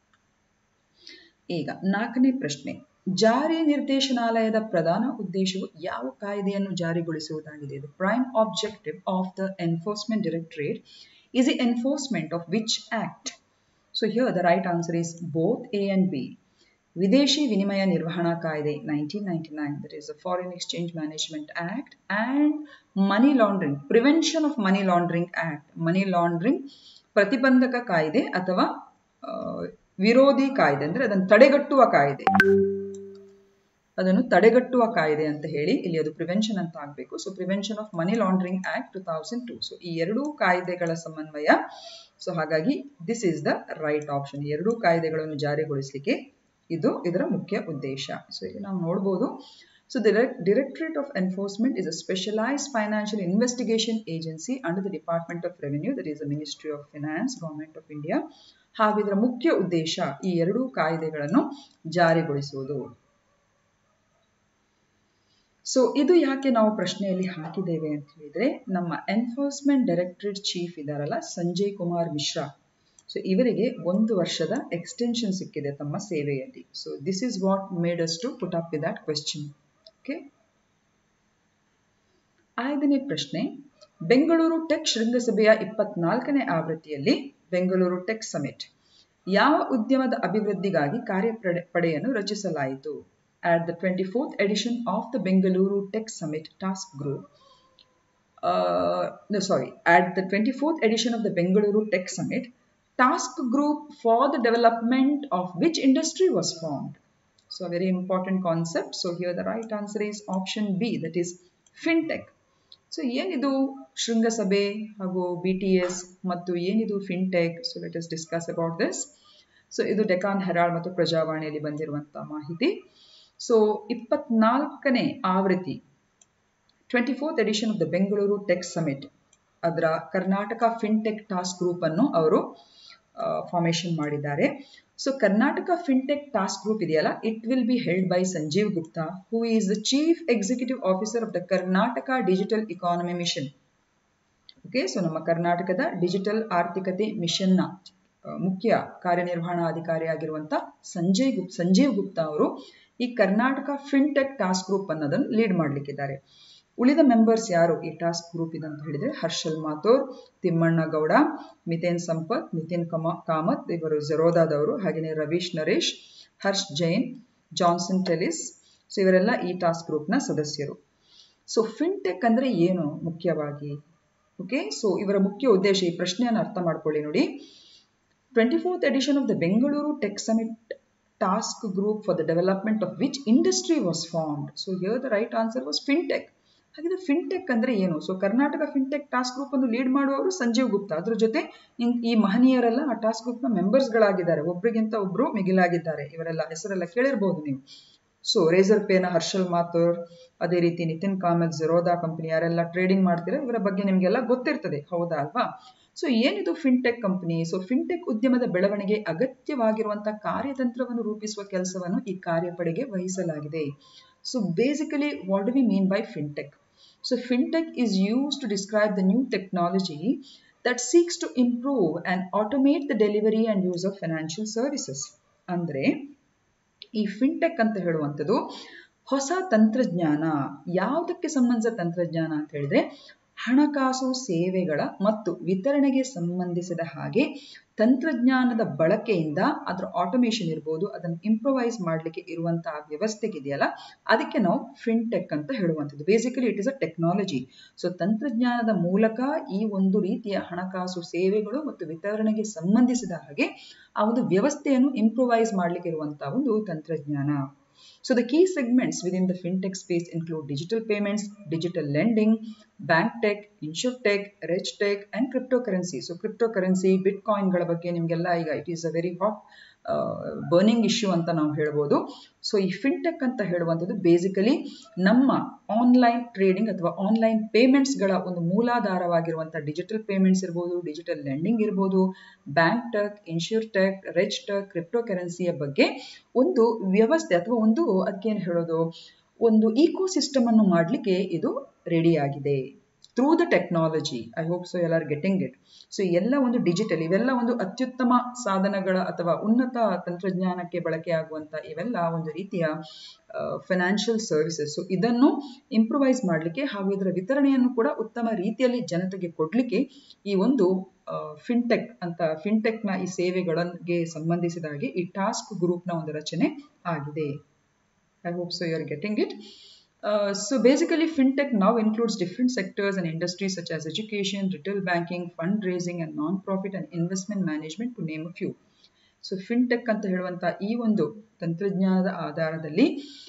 ಈಗ ನಾಲ್ಕನೇ ಪ್ರಶ್ನೆ ಜಾರಿ ನಿರ್ದೇಶನಾಲಯದ ಪ್ರಧಾನ ಉದ್ದೇಶವು ಯಾವ ಕಾಯ್ದೆಯನ್ನು ಜಾರಿಗೊಳಿಸುವುದಾಗಿದೆ the prime objective of the enforcement directorate is the enforcement of which act? So here the right answer is both A and B. ವಿದೇಶಿ ವಿನಿಮಯ ನಿರ್ವಹಣಾ ಕಾಯ್ದೆ nineteen ninety nine that is the foreign exchange management act and money laundering prevention of money laundering act money laundering ಪ್ರತಿಬಂಧಕ ಕಾಯ್ದೆ ಅಥವಾ ವಿರೋಧಿ ಕಾಯ್ದೆ ಅಂದ್ರೆ ಅದನ್ನು ತಡೆಗಟ್ಟುವ ಕಾಯ್ದೆ ಅದನ್ನು ತಡೆಗಟ್ಟುವ ಕಾಯ್ದೆ ಅಂತ ಹೇಳಿ ಇಲ್ಲಿ ಅದು ಪ್ರಿವೆನ್ಷನ್ ಅಂತ ಆಗಬೇಕು so prevention of money laundering act two thousand two so ಈ ಎರಡೂ ಕಾಯ್ದೆಗಳ ಸಮನ್ವಯ ಸೊ ಹಾಗಾಗಿ this is the right option ಎರಡೂ ಕಾಯ್ದೆಗಳನ್ನು ಜಾರಿಗೊಳಿಸಲಿಕ್ಕೆ ಇದು ಇದರ ಮುಖ್ಯ ಉದ್ದೇಶ ಸೊ ಇಲ್ಲಿ ನಾವು ನೋಡ್ಬೋದು so the Directorate of Enforcement is a specialized financial investigation agency under the Department of Revenue, that is the Ministry of Finance, Government of India. ಹಾಗೂ ಇದರ ಮುಖ್ಯ ಉದ್ದೇಶ ಈ ಎರಡೂ ಕಾಯ್ದೆಗಳನ್ನು ಜಾರಿಗೊಳಿಸುವುದು ಸೊ ಇದು ಯಾಕೆ ನಾವು ಪ್ರಶ್ನೆಯಲ್ಲಿ ಹಾಕಿದ್ದೇವೆ ಅಂತ ಹೇಳಿದ್ರೆ ನಮ್ಮ ಎನ್ಫೋರ್ಸ್ಮೆಂಟ್ ಡೈರೆಕ್ಟರೇಟ್ ಚೀಫ್ ಇದಾರಲ್ಲ ಸಂಜಯ್ ಕುಮಾರ್ ಮಿಶ್ರಾ ಸೊ ಇವರಿಗೆ ಒಂದು ವರ್ಷದ ಎಕ್ಸ್ಟೆನ್ಷನ್ ಸಿಕ್ಕಿದೆ ತಮ್ಮ ಸೇವೆಯಲ್ಲಿ so this is what made us to put up with that question okay ಐದನೇ ಪ್ರಶ್ನೆ ಬೆಂಗಳೂರು ಟೆಕ್ ಶೃಂಗಸಭೆಯ ಇಪ್ಪತ್ನಾಲ್ಕನೇ ಆವೃತ್ತಿಯಲ್ಲಿ ಬೆಂಗಳೂರು ಟೆಕ್ ಸಮಿಟ್ ಯಾವ ಉದ್ಯಮದ ಅಭಿವೃದ್ಧಿಗಾಗಿ ಕಾರ್ಯಪಡೆಯನ್ನು ರಚಿಸಲಾಯಿತು at the 24th edition of the Bengaluru Tech Summit Task Group. Uh, no, sorry, at the 24th edition of the Bengaluru Tech Summit, task group for the development of which industry was formed. So a very important concept. So here the right answer is option B, that is fintech. So ಏನಿದು ಶೃಂಗಸಭೆ ಹಾಗೂ B T S ಮತ್ತು ಏನಿದು fintech so let us discuss about this so ಇದು ಡೆಕಾನ್ ಹೆರಾಳ್ ಮತ್ತು ಪ್ರಜಾವಾಣಿಯಲ್ಲಿ ಬಂದಿರುವಂತಹ ಮಾಹಿತಿ so ಇಪ್ಪತ್ನಾಲ್ಕನೇ ಆವೃತ್ತಿ twenty fourth edition of the Bengaluru tech summit ಅದರ ಕರ್ನಾಟಕ ಫಿನ್ಟೆಕ್ ಟಾಸ್ಕ್ ಗ್ರೂಪ್ ಅನ್ನು ಅವರು ಫಾರ್ಮೇಶನ್ ಮಾಡಿದ್ದಾರೆ so Karnataka fintech task group ಇದೆಯಲ್ಲ it will be held by Sanjeev Gupta who is the chief executive officer of the Karnataka digital economy mission okay so ನಮ್ಮ ಕರ್ನಾಟಕದ digital ಆರ್ಥಿಕತೆ ಮಿಷನ್ನ ಮುಖ್ಯ ಕಾರ್ಯನಿರ್ವಹಣಾಧಿಕಾರಿ ಆಗಿರುವಂತ ಸಂಜಯ್ ಗುಪ್ ಸಂಜೀವ್ ಗುಪ್ತಾ ಅವರು ಈ ಕರ್ನಾಟಕ ಫಿನ್ಟೆಕ್ ಟಾಸ್ಕ್ ಗ್ರೂಪ್ ಅನ್ನೋದನ್ನು ಲೀಡ್ ಮಾಡಲಿಕ್ಕಿದ್ದಾರೆ ಉಳಿದ ಮೆಂಬರ್ಸ್ ಯಾರು ಈ ಟಾಸ್ಕ್ ಗ್ರೂಪ್ ಇದೆ ಅಂತ ಹೇಳಿದ್ರೆ ಹರ್ಷಲ್ ಮಾಥೋರ್ ತಿಮ್ಮಣ್ಣ ಗೌಡ ಮಿತೇನ್ ಸಂಪತ್ ನಿತಿನ್ ಕಮ ಕಾಮತ್ ಇವರು ಜೆರೋದಾದವರು ಹಾಗೆಯೇ ರವೀಶ್ ನರೇಶ್ ಹರ್ಷ್ ಜೈನ್ ಜಾನ್ಸನ್ ಟೆಲಿಸ್ ಸೊ ಇವರೆಲ್ಲ ಈ ಟಾಸ್ಕ್ ಗ್ರೂಪ್ನ ಸದಸ್ಯರು ಸೊ ಫಿನ್ಟೆಕ್ ಅಂದ್ರೆ ಏನು ಮುಖ್ಯವಾಗಿ ಓಕೆ ಸೊ ಇವರ ಮುಖ್ಯ ಉದ್ದೇಶ ಈ ಪ್ರಶ್ನೆಯನ್ನು ಅರ್ಥ ಮಾಡ್ಕೊಳ್ಳಿ ನೋಡಿ twenty fourth edition of the Bengaluru tech summit task group for the development of which industry was formed so here the right answer was fintech ಹಾಗಿದ್ರೆ ಫಿನ್ಟೆಕ್ ಅಂದ್ರೆ ಏನು so Karnataka fintech task group ಅನ್ನು ಲೀಡ್ ಮಾಡುವವರು ಸಂಜೀವ್ ಗುಪ್ತಾ ಅದ್ರ ಜೊತೆ ಈ ಮಹನೀಯರೆಲ್ಲ ಆ ಟಾಸ್ಕ್ ಗ್ರೂಪ್ ನ ಮೆಂಬರ್ಸ್ಗಳಾಗಿದ್ದಾರೆ ಒಬ್ರಿಗಿಂತ ಒಬ್ರು ಮಿಗಿಲಾಗಿದ್ದಾರೆ ಇವರೆಲ್ಲ ಹೆಸರೆಲ್ಲ ಕೇಳಿರ್ಬೋದು ನೀವು ಸೊ ರೇಸರ್ ಪೇನ ಹರ್ಷಲ್ ಮಾಥೂರ್ ಅದೇ ರೀತಿ ನಿತಿನ್ ಕಾಮತ್ ಜೆರೋದಾ ಕಂಪನಿ ಯಾರೆಲ್ಲ ಟ್ರೇಡಿಂಗ್ ಮಾಡ್ತೀರಾ ಇವರ ಬಗ್ಗೆ ನಿಮಗೆಲ್ಲ ಗೊತ್ತಿರ್ತದೆ ಹೌದಾ ಅಲ್ವಾ ಸೊ ಏನಿದು ಫಿನ್ಟೆಕ್ ಕಂಪನಿ ಸೊ ಫಿನ್ಟೆಕ್ ಉದ್ಯಮದ ಬೆಳವಣಿಗೆ ಅಗತ್ಯವಾಗಿರುವಂತಹ ಕಾರ್ಯತಂತ್ರವನ್ನು ರೂಪಿಸುವ ಕೆಲಸವನ್ನು ಈ ಕಾರ್ಯಪಡೆಗೆ ವಹಿಸಲಾಗಿದೆ so basically what do we mean by fintech so fintech is used to describe the new technology that seeks to improve and automate the delivery and use of financial services. ಅಂದರೆ ಈ ಫಿನ್ಟೆಕ್ ಅಂತ ಹೇಳುವಂಥದ್ದು ಹೊಸ ತಂತ್ರಜ್ಞಾನ ಯಾವುದಕ್ಕೆ ಸಂಬಂಧಿಸಿದ ತಂತ್ರಜ್ಞಾನ ಅಂತ ಹೇಳಿದ್ರೆ ಹಣಕಾಸು ಸೇವೆಗಳ ಮತ್ತು ವಿತರಣೆಗೆ ಸಂಬಂಧಿಸಿದ ಹಾಗೆ ತಂತ್ರಜ್ಞಾನದ ಬಳಕೆಯಿಂದ ಅದರ ಆಟೋಮೇಷನ್ ಇರ್ಬೋದು ಅದನ್ನು ಇಂಪ್ರೊವೈಸ್ ಮಾಡಲಿಕ್ಕೆ ಇರುವಂತಹ ವ್ಯವಸ್ಥೆಗಿದೆಯಲ್ಲ ಅದಕ್ಕೆ ನಾವು ಫಿನ್ಟೆಕ್ ಅಂತ ಹೇಳುವಂಥದ್ದು basically it is a technology so ತಂತ್ರಜ್ಞಾನದ ಮೂಲಕ ಈ ಒಂದು ರೀತಿಯ ಹಣಕಾಸು ಸೇವೆಗಳು ಮತ್ತು ವಿತರಣೆಗೆ ಸಂಬಂಧಿಸಿದ ಹಾಗೆ ಆ ಒಂದು ವ್ಯವಸ್ಥೆಯನ್ನು ಇಂಪ್ರೊವೈಸ್ ಮಾಡಲಿಕ್ಕೆ ಇರುವಂತಹ ಒಂದು ತಂತ್ರಜ್ಞಾನ So the key segments within the fintech space include digital payments, digital lending, bank tech, insurtech, reg tech, and cryptocurrency. So cryptocurrency, bitcoin ಗಳ ಬಗ್ಗೆ ನಿಮಗೆಲ್ಲ ಈಗ it is a very hot burning issue ಅಂತ ನಾವು ಹೇಳ್ಬೋದು ಸೊ ಈ fintech ಅಂತ ಹೇಳುವಂಥದ್ದು ಬೇಸಿಕಲಿ ನಮ್ಮ ಆನ್ಲೈನ್ ಟ್ರೇಡಿಂಗ್ ಅಥವಾ ಆನ್ಲೈನ್ ಪೇಮೆಂಟ್ಸ್ಗಳ ಒಂದು ಮೂಲಾಧಾರವಾಗಿರುವಂಥ ಡಿಜಿಟಲ್ ಪೇಮೆಂಟ್ಸ್ ಇರ್ಬೋದು ಡಿಜಿಟಲ್ ಲೆಂಡಿಂಗ್ ಇರ್ಬೋದು bank tech insure tech reg tech crypto ಕರೆನ್ಸಿಯ ಬಗ್ಗೆ ಒಂದು ವ್ಯವಸ್ಥೆ ಅಥವಾ ಒಂದು ಅದಕ್ಕೇನು ಹೇಳೋದು ಒಂದು ಈಕೋ ಸಿಸ್ಟಮ್ ಅನ್ನು ಮಾಡಲಿಕ್ಕೆ ಇದು ರೆಡಿಯಾಗಿದೆ through the technology I hope so all are getting it so ಎಲ್ಲ ಒಂದು ಡಿಜಿಟಲ್ ಇವೆಲ್ಲ ಒಂದು ಅತ್ಯುತ್ತಮ ಸಾಧನಗಳ ಅಥವಾ ಉನ್ನತ ತಂತ್ರಜ್ಞಾನಕ್ಕೆ ಬಳಕೆಯಾಗುವಂಥ ಇವೆಲ್ಲ ಒಂದು ರೀತಿಯ ಫಿನಾನ್ಷಿಯಲ್ ಸರ್ವಿಸಸ್ ಸೊ ಇದನ್ನು ಇಂಪ್ರೂವೈಸ್ ಮಾಡಲಿಕ್ಕೆ ಹಾಗೂ ಇದರ ವಿತರಣೆಯನ್ನು ಕೂಡ ಉತ್ತಮ ರೀತಿಯಲ್ಲಿ ಜನತೆಗೆ ಕೊಡಲಿಕ್ಕೆ ಈ ಒಂದು ಫಿನ್ಟೆಕ್ ಅಂತ ಫಿನ್ಟೆಕ್ನ ಈ ಸೇವೆಗಳಿಗೆ ಸಂಬಂಧಿಸಿದ ಹಾಗೆ ಈ ಟಾಸ್ಕ್ ಗ್ರೂಪ್ನ ಒಂದು ರಚನೆ ಆಗಿದೆ I hope so you are getting it Uh, so basically, fintech now includes different sectors and industries such as education, retail banking, fundraising, and non-profit and investment management, to name a few. So fintech ಅಂತ ಹೇಳುವಂಥ ಈ ಒಂದು ತಂತ್ರಜ್ಞಾನದ ಆಧಾರದಲ್ಲಿ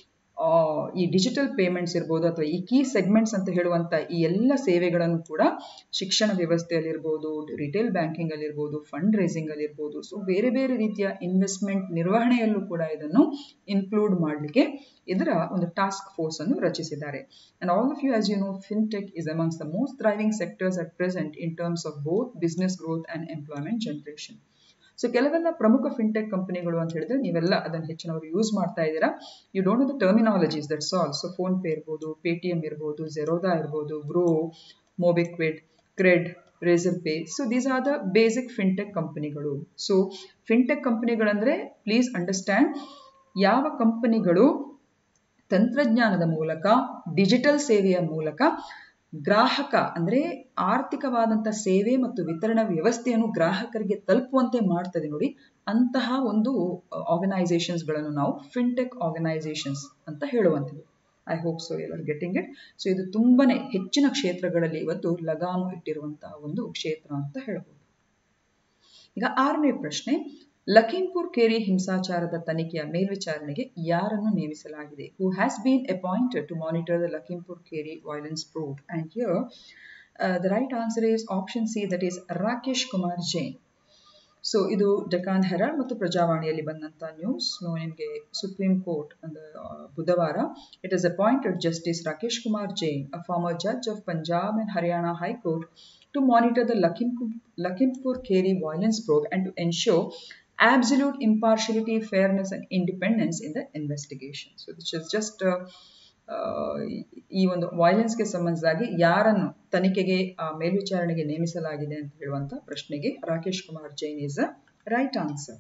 ಈ digital payments ಇರ್ಬೋದು ಅಥವಾ ಈ ಕೀ ಸೆಗ್ಮೆಂಟ್ಸ್ ಅಂತ ಹೇಳುವಂಥ ಈ ಎಲ್ಲ ಸೇವೆಗಳನ್ನು ಕೂಡ ಶಿಕ್ಷಣ ವ್ಯವಸ್ಥೆಯಲ್ಲಿರ್ಬೋದು ರಿಟೇಲ್ ಬ್ಯಾಂಕಿಂಗ್ ಅಲ್ಲಿರ್ಬೋದು ಫಂಡ್ ರೇಸಿಂಗ್ ಅಲ್ಲಿರ್ಬೋದು ಸೊ ಬೇರೆ ಬೇರೆ ರೀತಿಯ ಇನ್ವೆಸ್ಟ್ಮೆಂಟ್ ನಿರ್ವಹಣೆಯಲ್ಲೂ ಕೂಡ ಇದನ್ನು ಇನ್ಕ್ಲೂಡ್ ಮಾಡಲಿಕ್ಕೆ ಇದರ ಒಂದು ಟಾಸ್ಕ್ ಫೋರ್ಸ್ ಅನ್ನು ರಚಿಸಿದ್ದಾರೆ and all of you as you know fintech is amongst the most thriving sectors at present in terms of both business growth and employment generation so ಕೆಲವೆಲ್ಲ ಪ್ರಮುಖ ಫಿನ್ಟೆಕ್ ಕಂಪನಿಗಳು ಅಂತ ಹೇಳಿದ್ರೆ ನೀವೆಲ್ಲ ಅದನ್ನು ಹೆಚ್ಚಿನವರು ಯೂಸ್ ಮಾಡ್ತಾ ಇದ್ದೀರಾ you don't know the terminologies that's all so PhonePe ಇರ್ಬೋದು ಪೇಟಿಎಂ ಇರ್ಬೋದು ಜೆರೋದಾ ಇರ್ಬೋದು Groww MobiKwik CRED Razorpay so these are the basic fintech ಕಂಪನಿಗಳು ಸೊ ಫಿನ್ಟೆಕ್ ಕಂಪನಿಗಳಂದ್ರೆ ಪ್ಲೀಸ್ ಅಂಡರ್ಸ್ಟ್ಯಾಂಡ್ ಯಾವ ಕಂಪನಿಗಳು ತಂತ್ರಜ್ಞಾನದ ಮೂಲಕ ಡಿಜಿಟಲ್ ಸೇವೆಯ ಮೂಲಕ ಗ್ರಾಹಕ ಅಂದ್ರೆ ಆರ್ಥಿಕವಾದಂಥ ಸೇವೆ ಮತ್ತು ವಿತರಣಾ ವ್ಯವಸ್ಥೆಯನ್ನು ಗ್ರಾಹಕರಿಗೆ ತಲುಪುವಂತೆ ಮಾಡ್ತದೆ ನೋಡಿ ಅಂತಹ ಒಂದು ಆರ್ಗನೈಸೇಷನ್ಸ್ಗಳನ್ನು ನಾವು ಫಿನ್ಟೆಕ್ ಆರ್ಗನೈಸೇಷನ್ಸ್ ಅಂತ ಹೇಳುವಂಥದ್ದು I hope so you are getting it so ಇದು ತುಂಬಾನೇ ಹೆಚ್ಚಿನ ಕ್ಷೇತ್ರಗಳಲ್ಲಿ ಇವತ್ತು ಲಗಾಮು ಇಟ್ಟಿರುವಂತಹ ಒಂದು ಕ್ಷೇತ್ರ ಅಂತ ಹೇಳ್ಬೋದು ಈಗ ಆರನೇ ಪ್ರಶ್ನೆ ಲಖೀಂಪುರ್ ಕೇರಿ ಹಿಂಸಾಚಾರದ ತನಿಖೆಯ ಮೇಲ್ವಿಚಾರಣೆಗೆ ಯಾರನ್ನು ನೇಮಿಸಲಾಗಿದೆ who has been appointed to monitor the Lakhimpur Kheri violence probe and here the right answer is option C that is Rakesh Kumar Jain so ಇದು ಡೆಕಾನ್ ಹೆರಾಲ್ಡ್ ಮತ್ತು ಪ್ರಜಾವಾಣಿಯಲ್ಲಿ ಬಂದಂತ ನ್ಯೂಸ್ ನಿಮಗೆ ಸುಪ್ರೀಂ ಕೋರ್ಟ್ ಅಂದ್ರೆ ಬುಧವಾರ it is appointed justice Rakesh Kumar Jain a former judge of Punjab and Haryana high court to monitor the Lakhimpur Kheri violence probe and to ensure absolute impartiality, fairness, and independence in the investigation. So, this is just uh, ಈ ಒಂದು ವೈಲೆನ್ಸ್ಗೆ ಸಂಬಂಧಿಸಿದಾಗಿ ಯಾರನ್ನು ತನಿಖೆಗೆ ಮೇಲ್ವಿಚಾರಣೆಗೆ ನೇಮಿಸಲಾಗಿದೆ ಅಂತ ಹೇಳುವಂತ ಪ್ರಶ್ನೆಗೆ Rakesh Kumar Jain is a right answer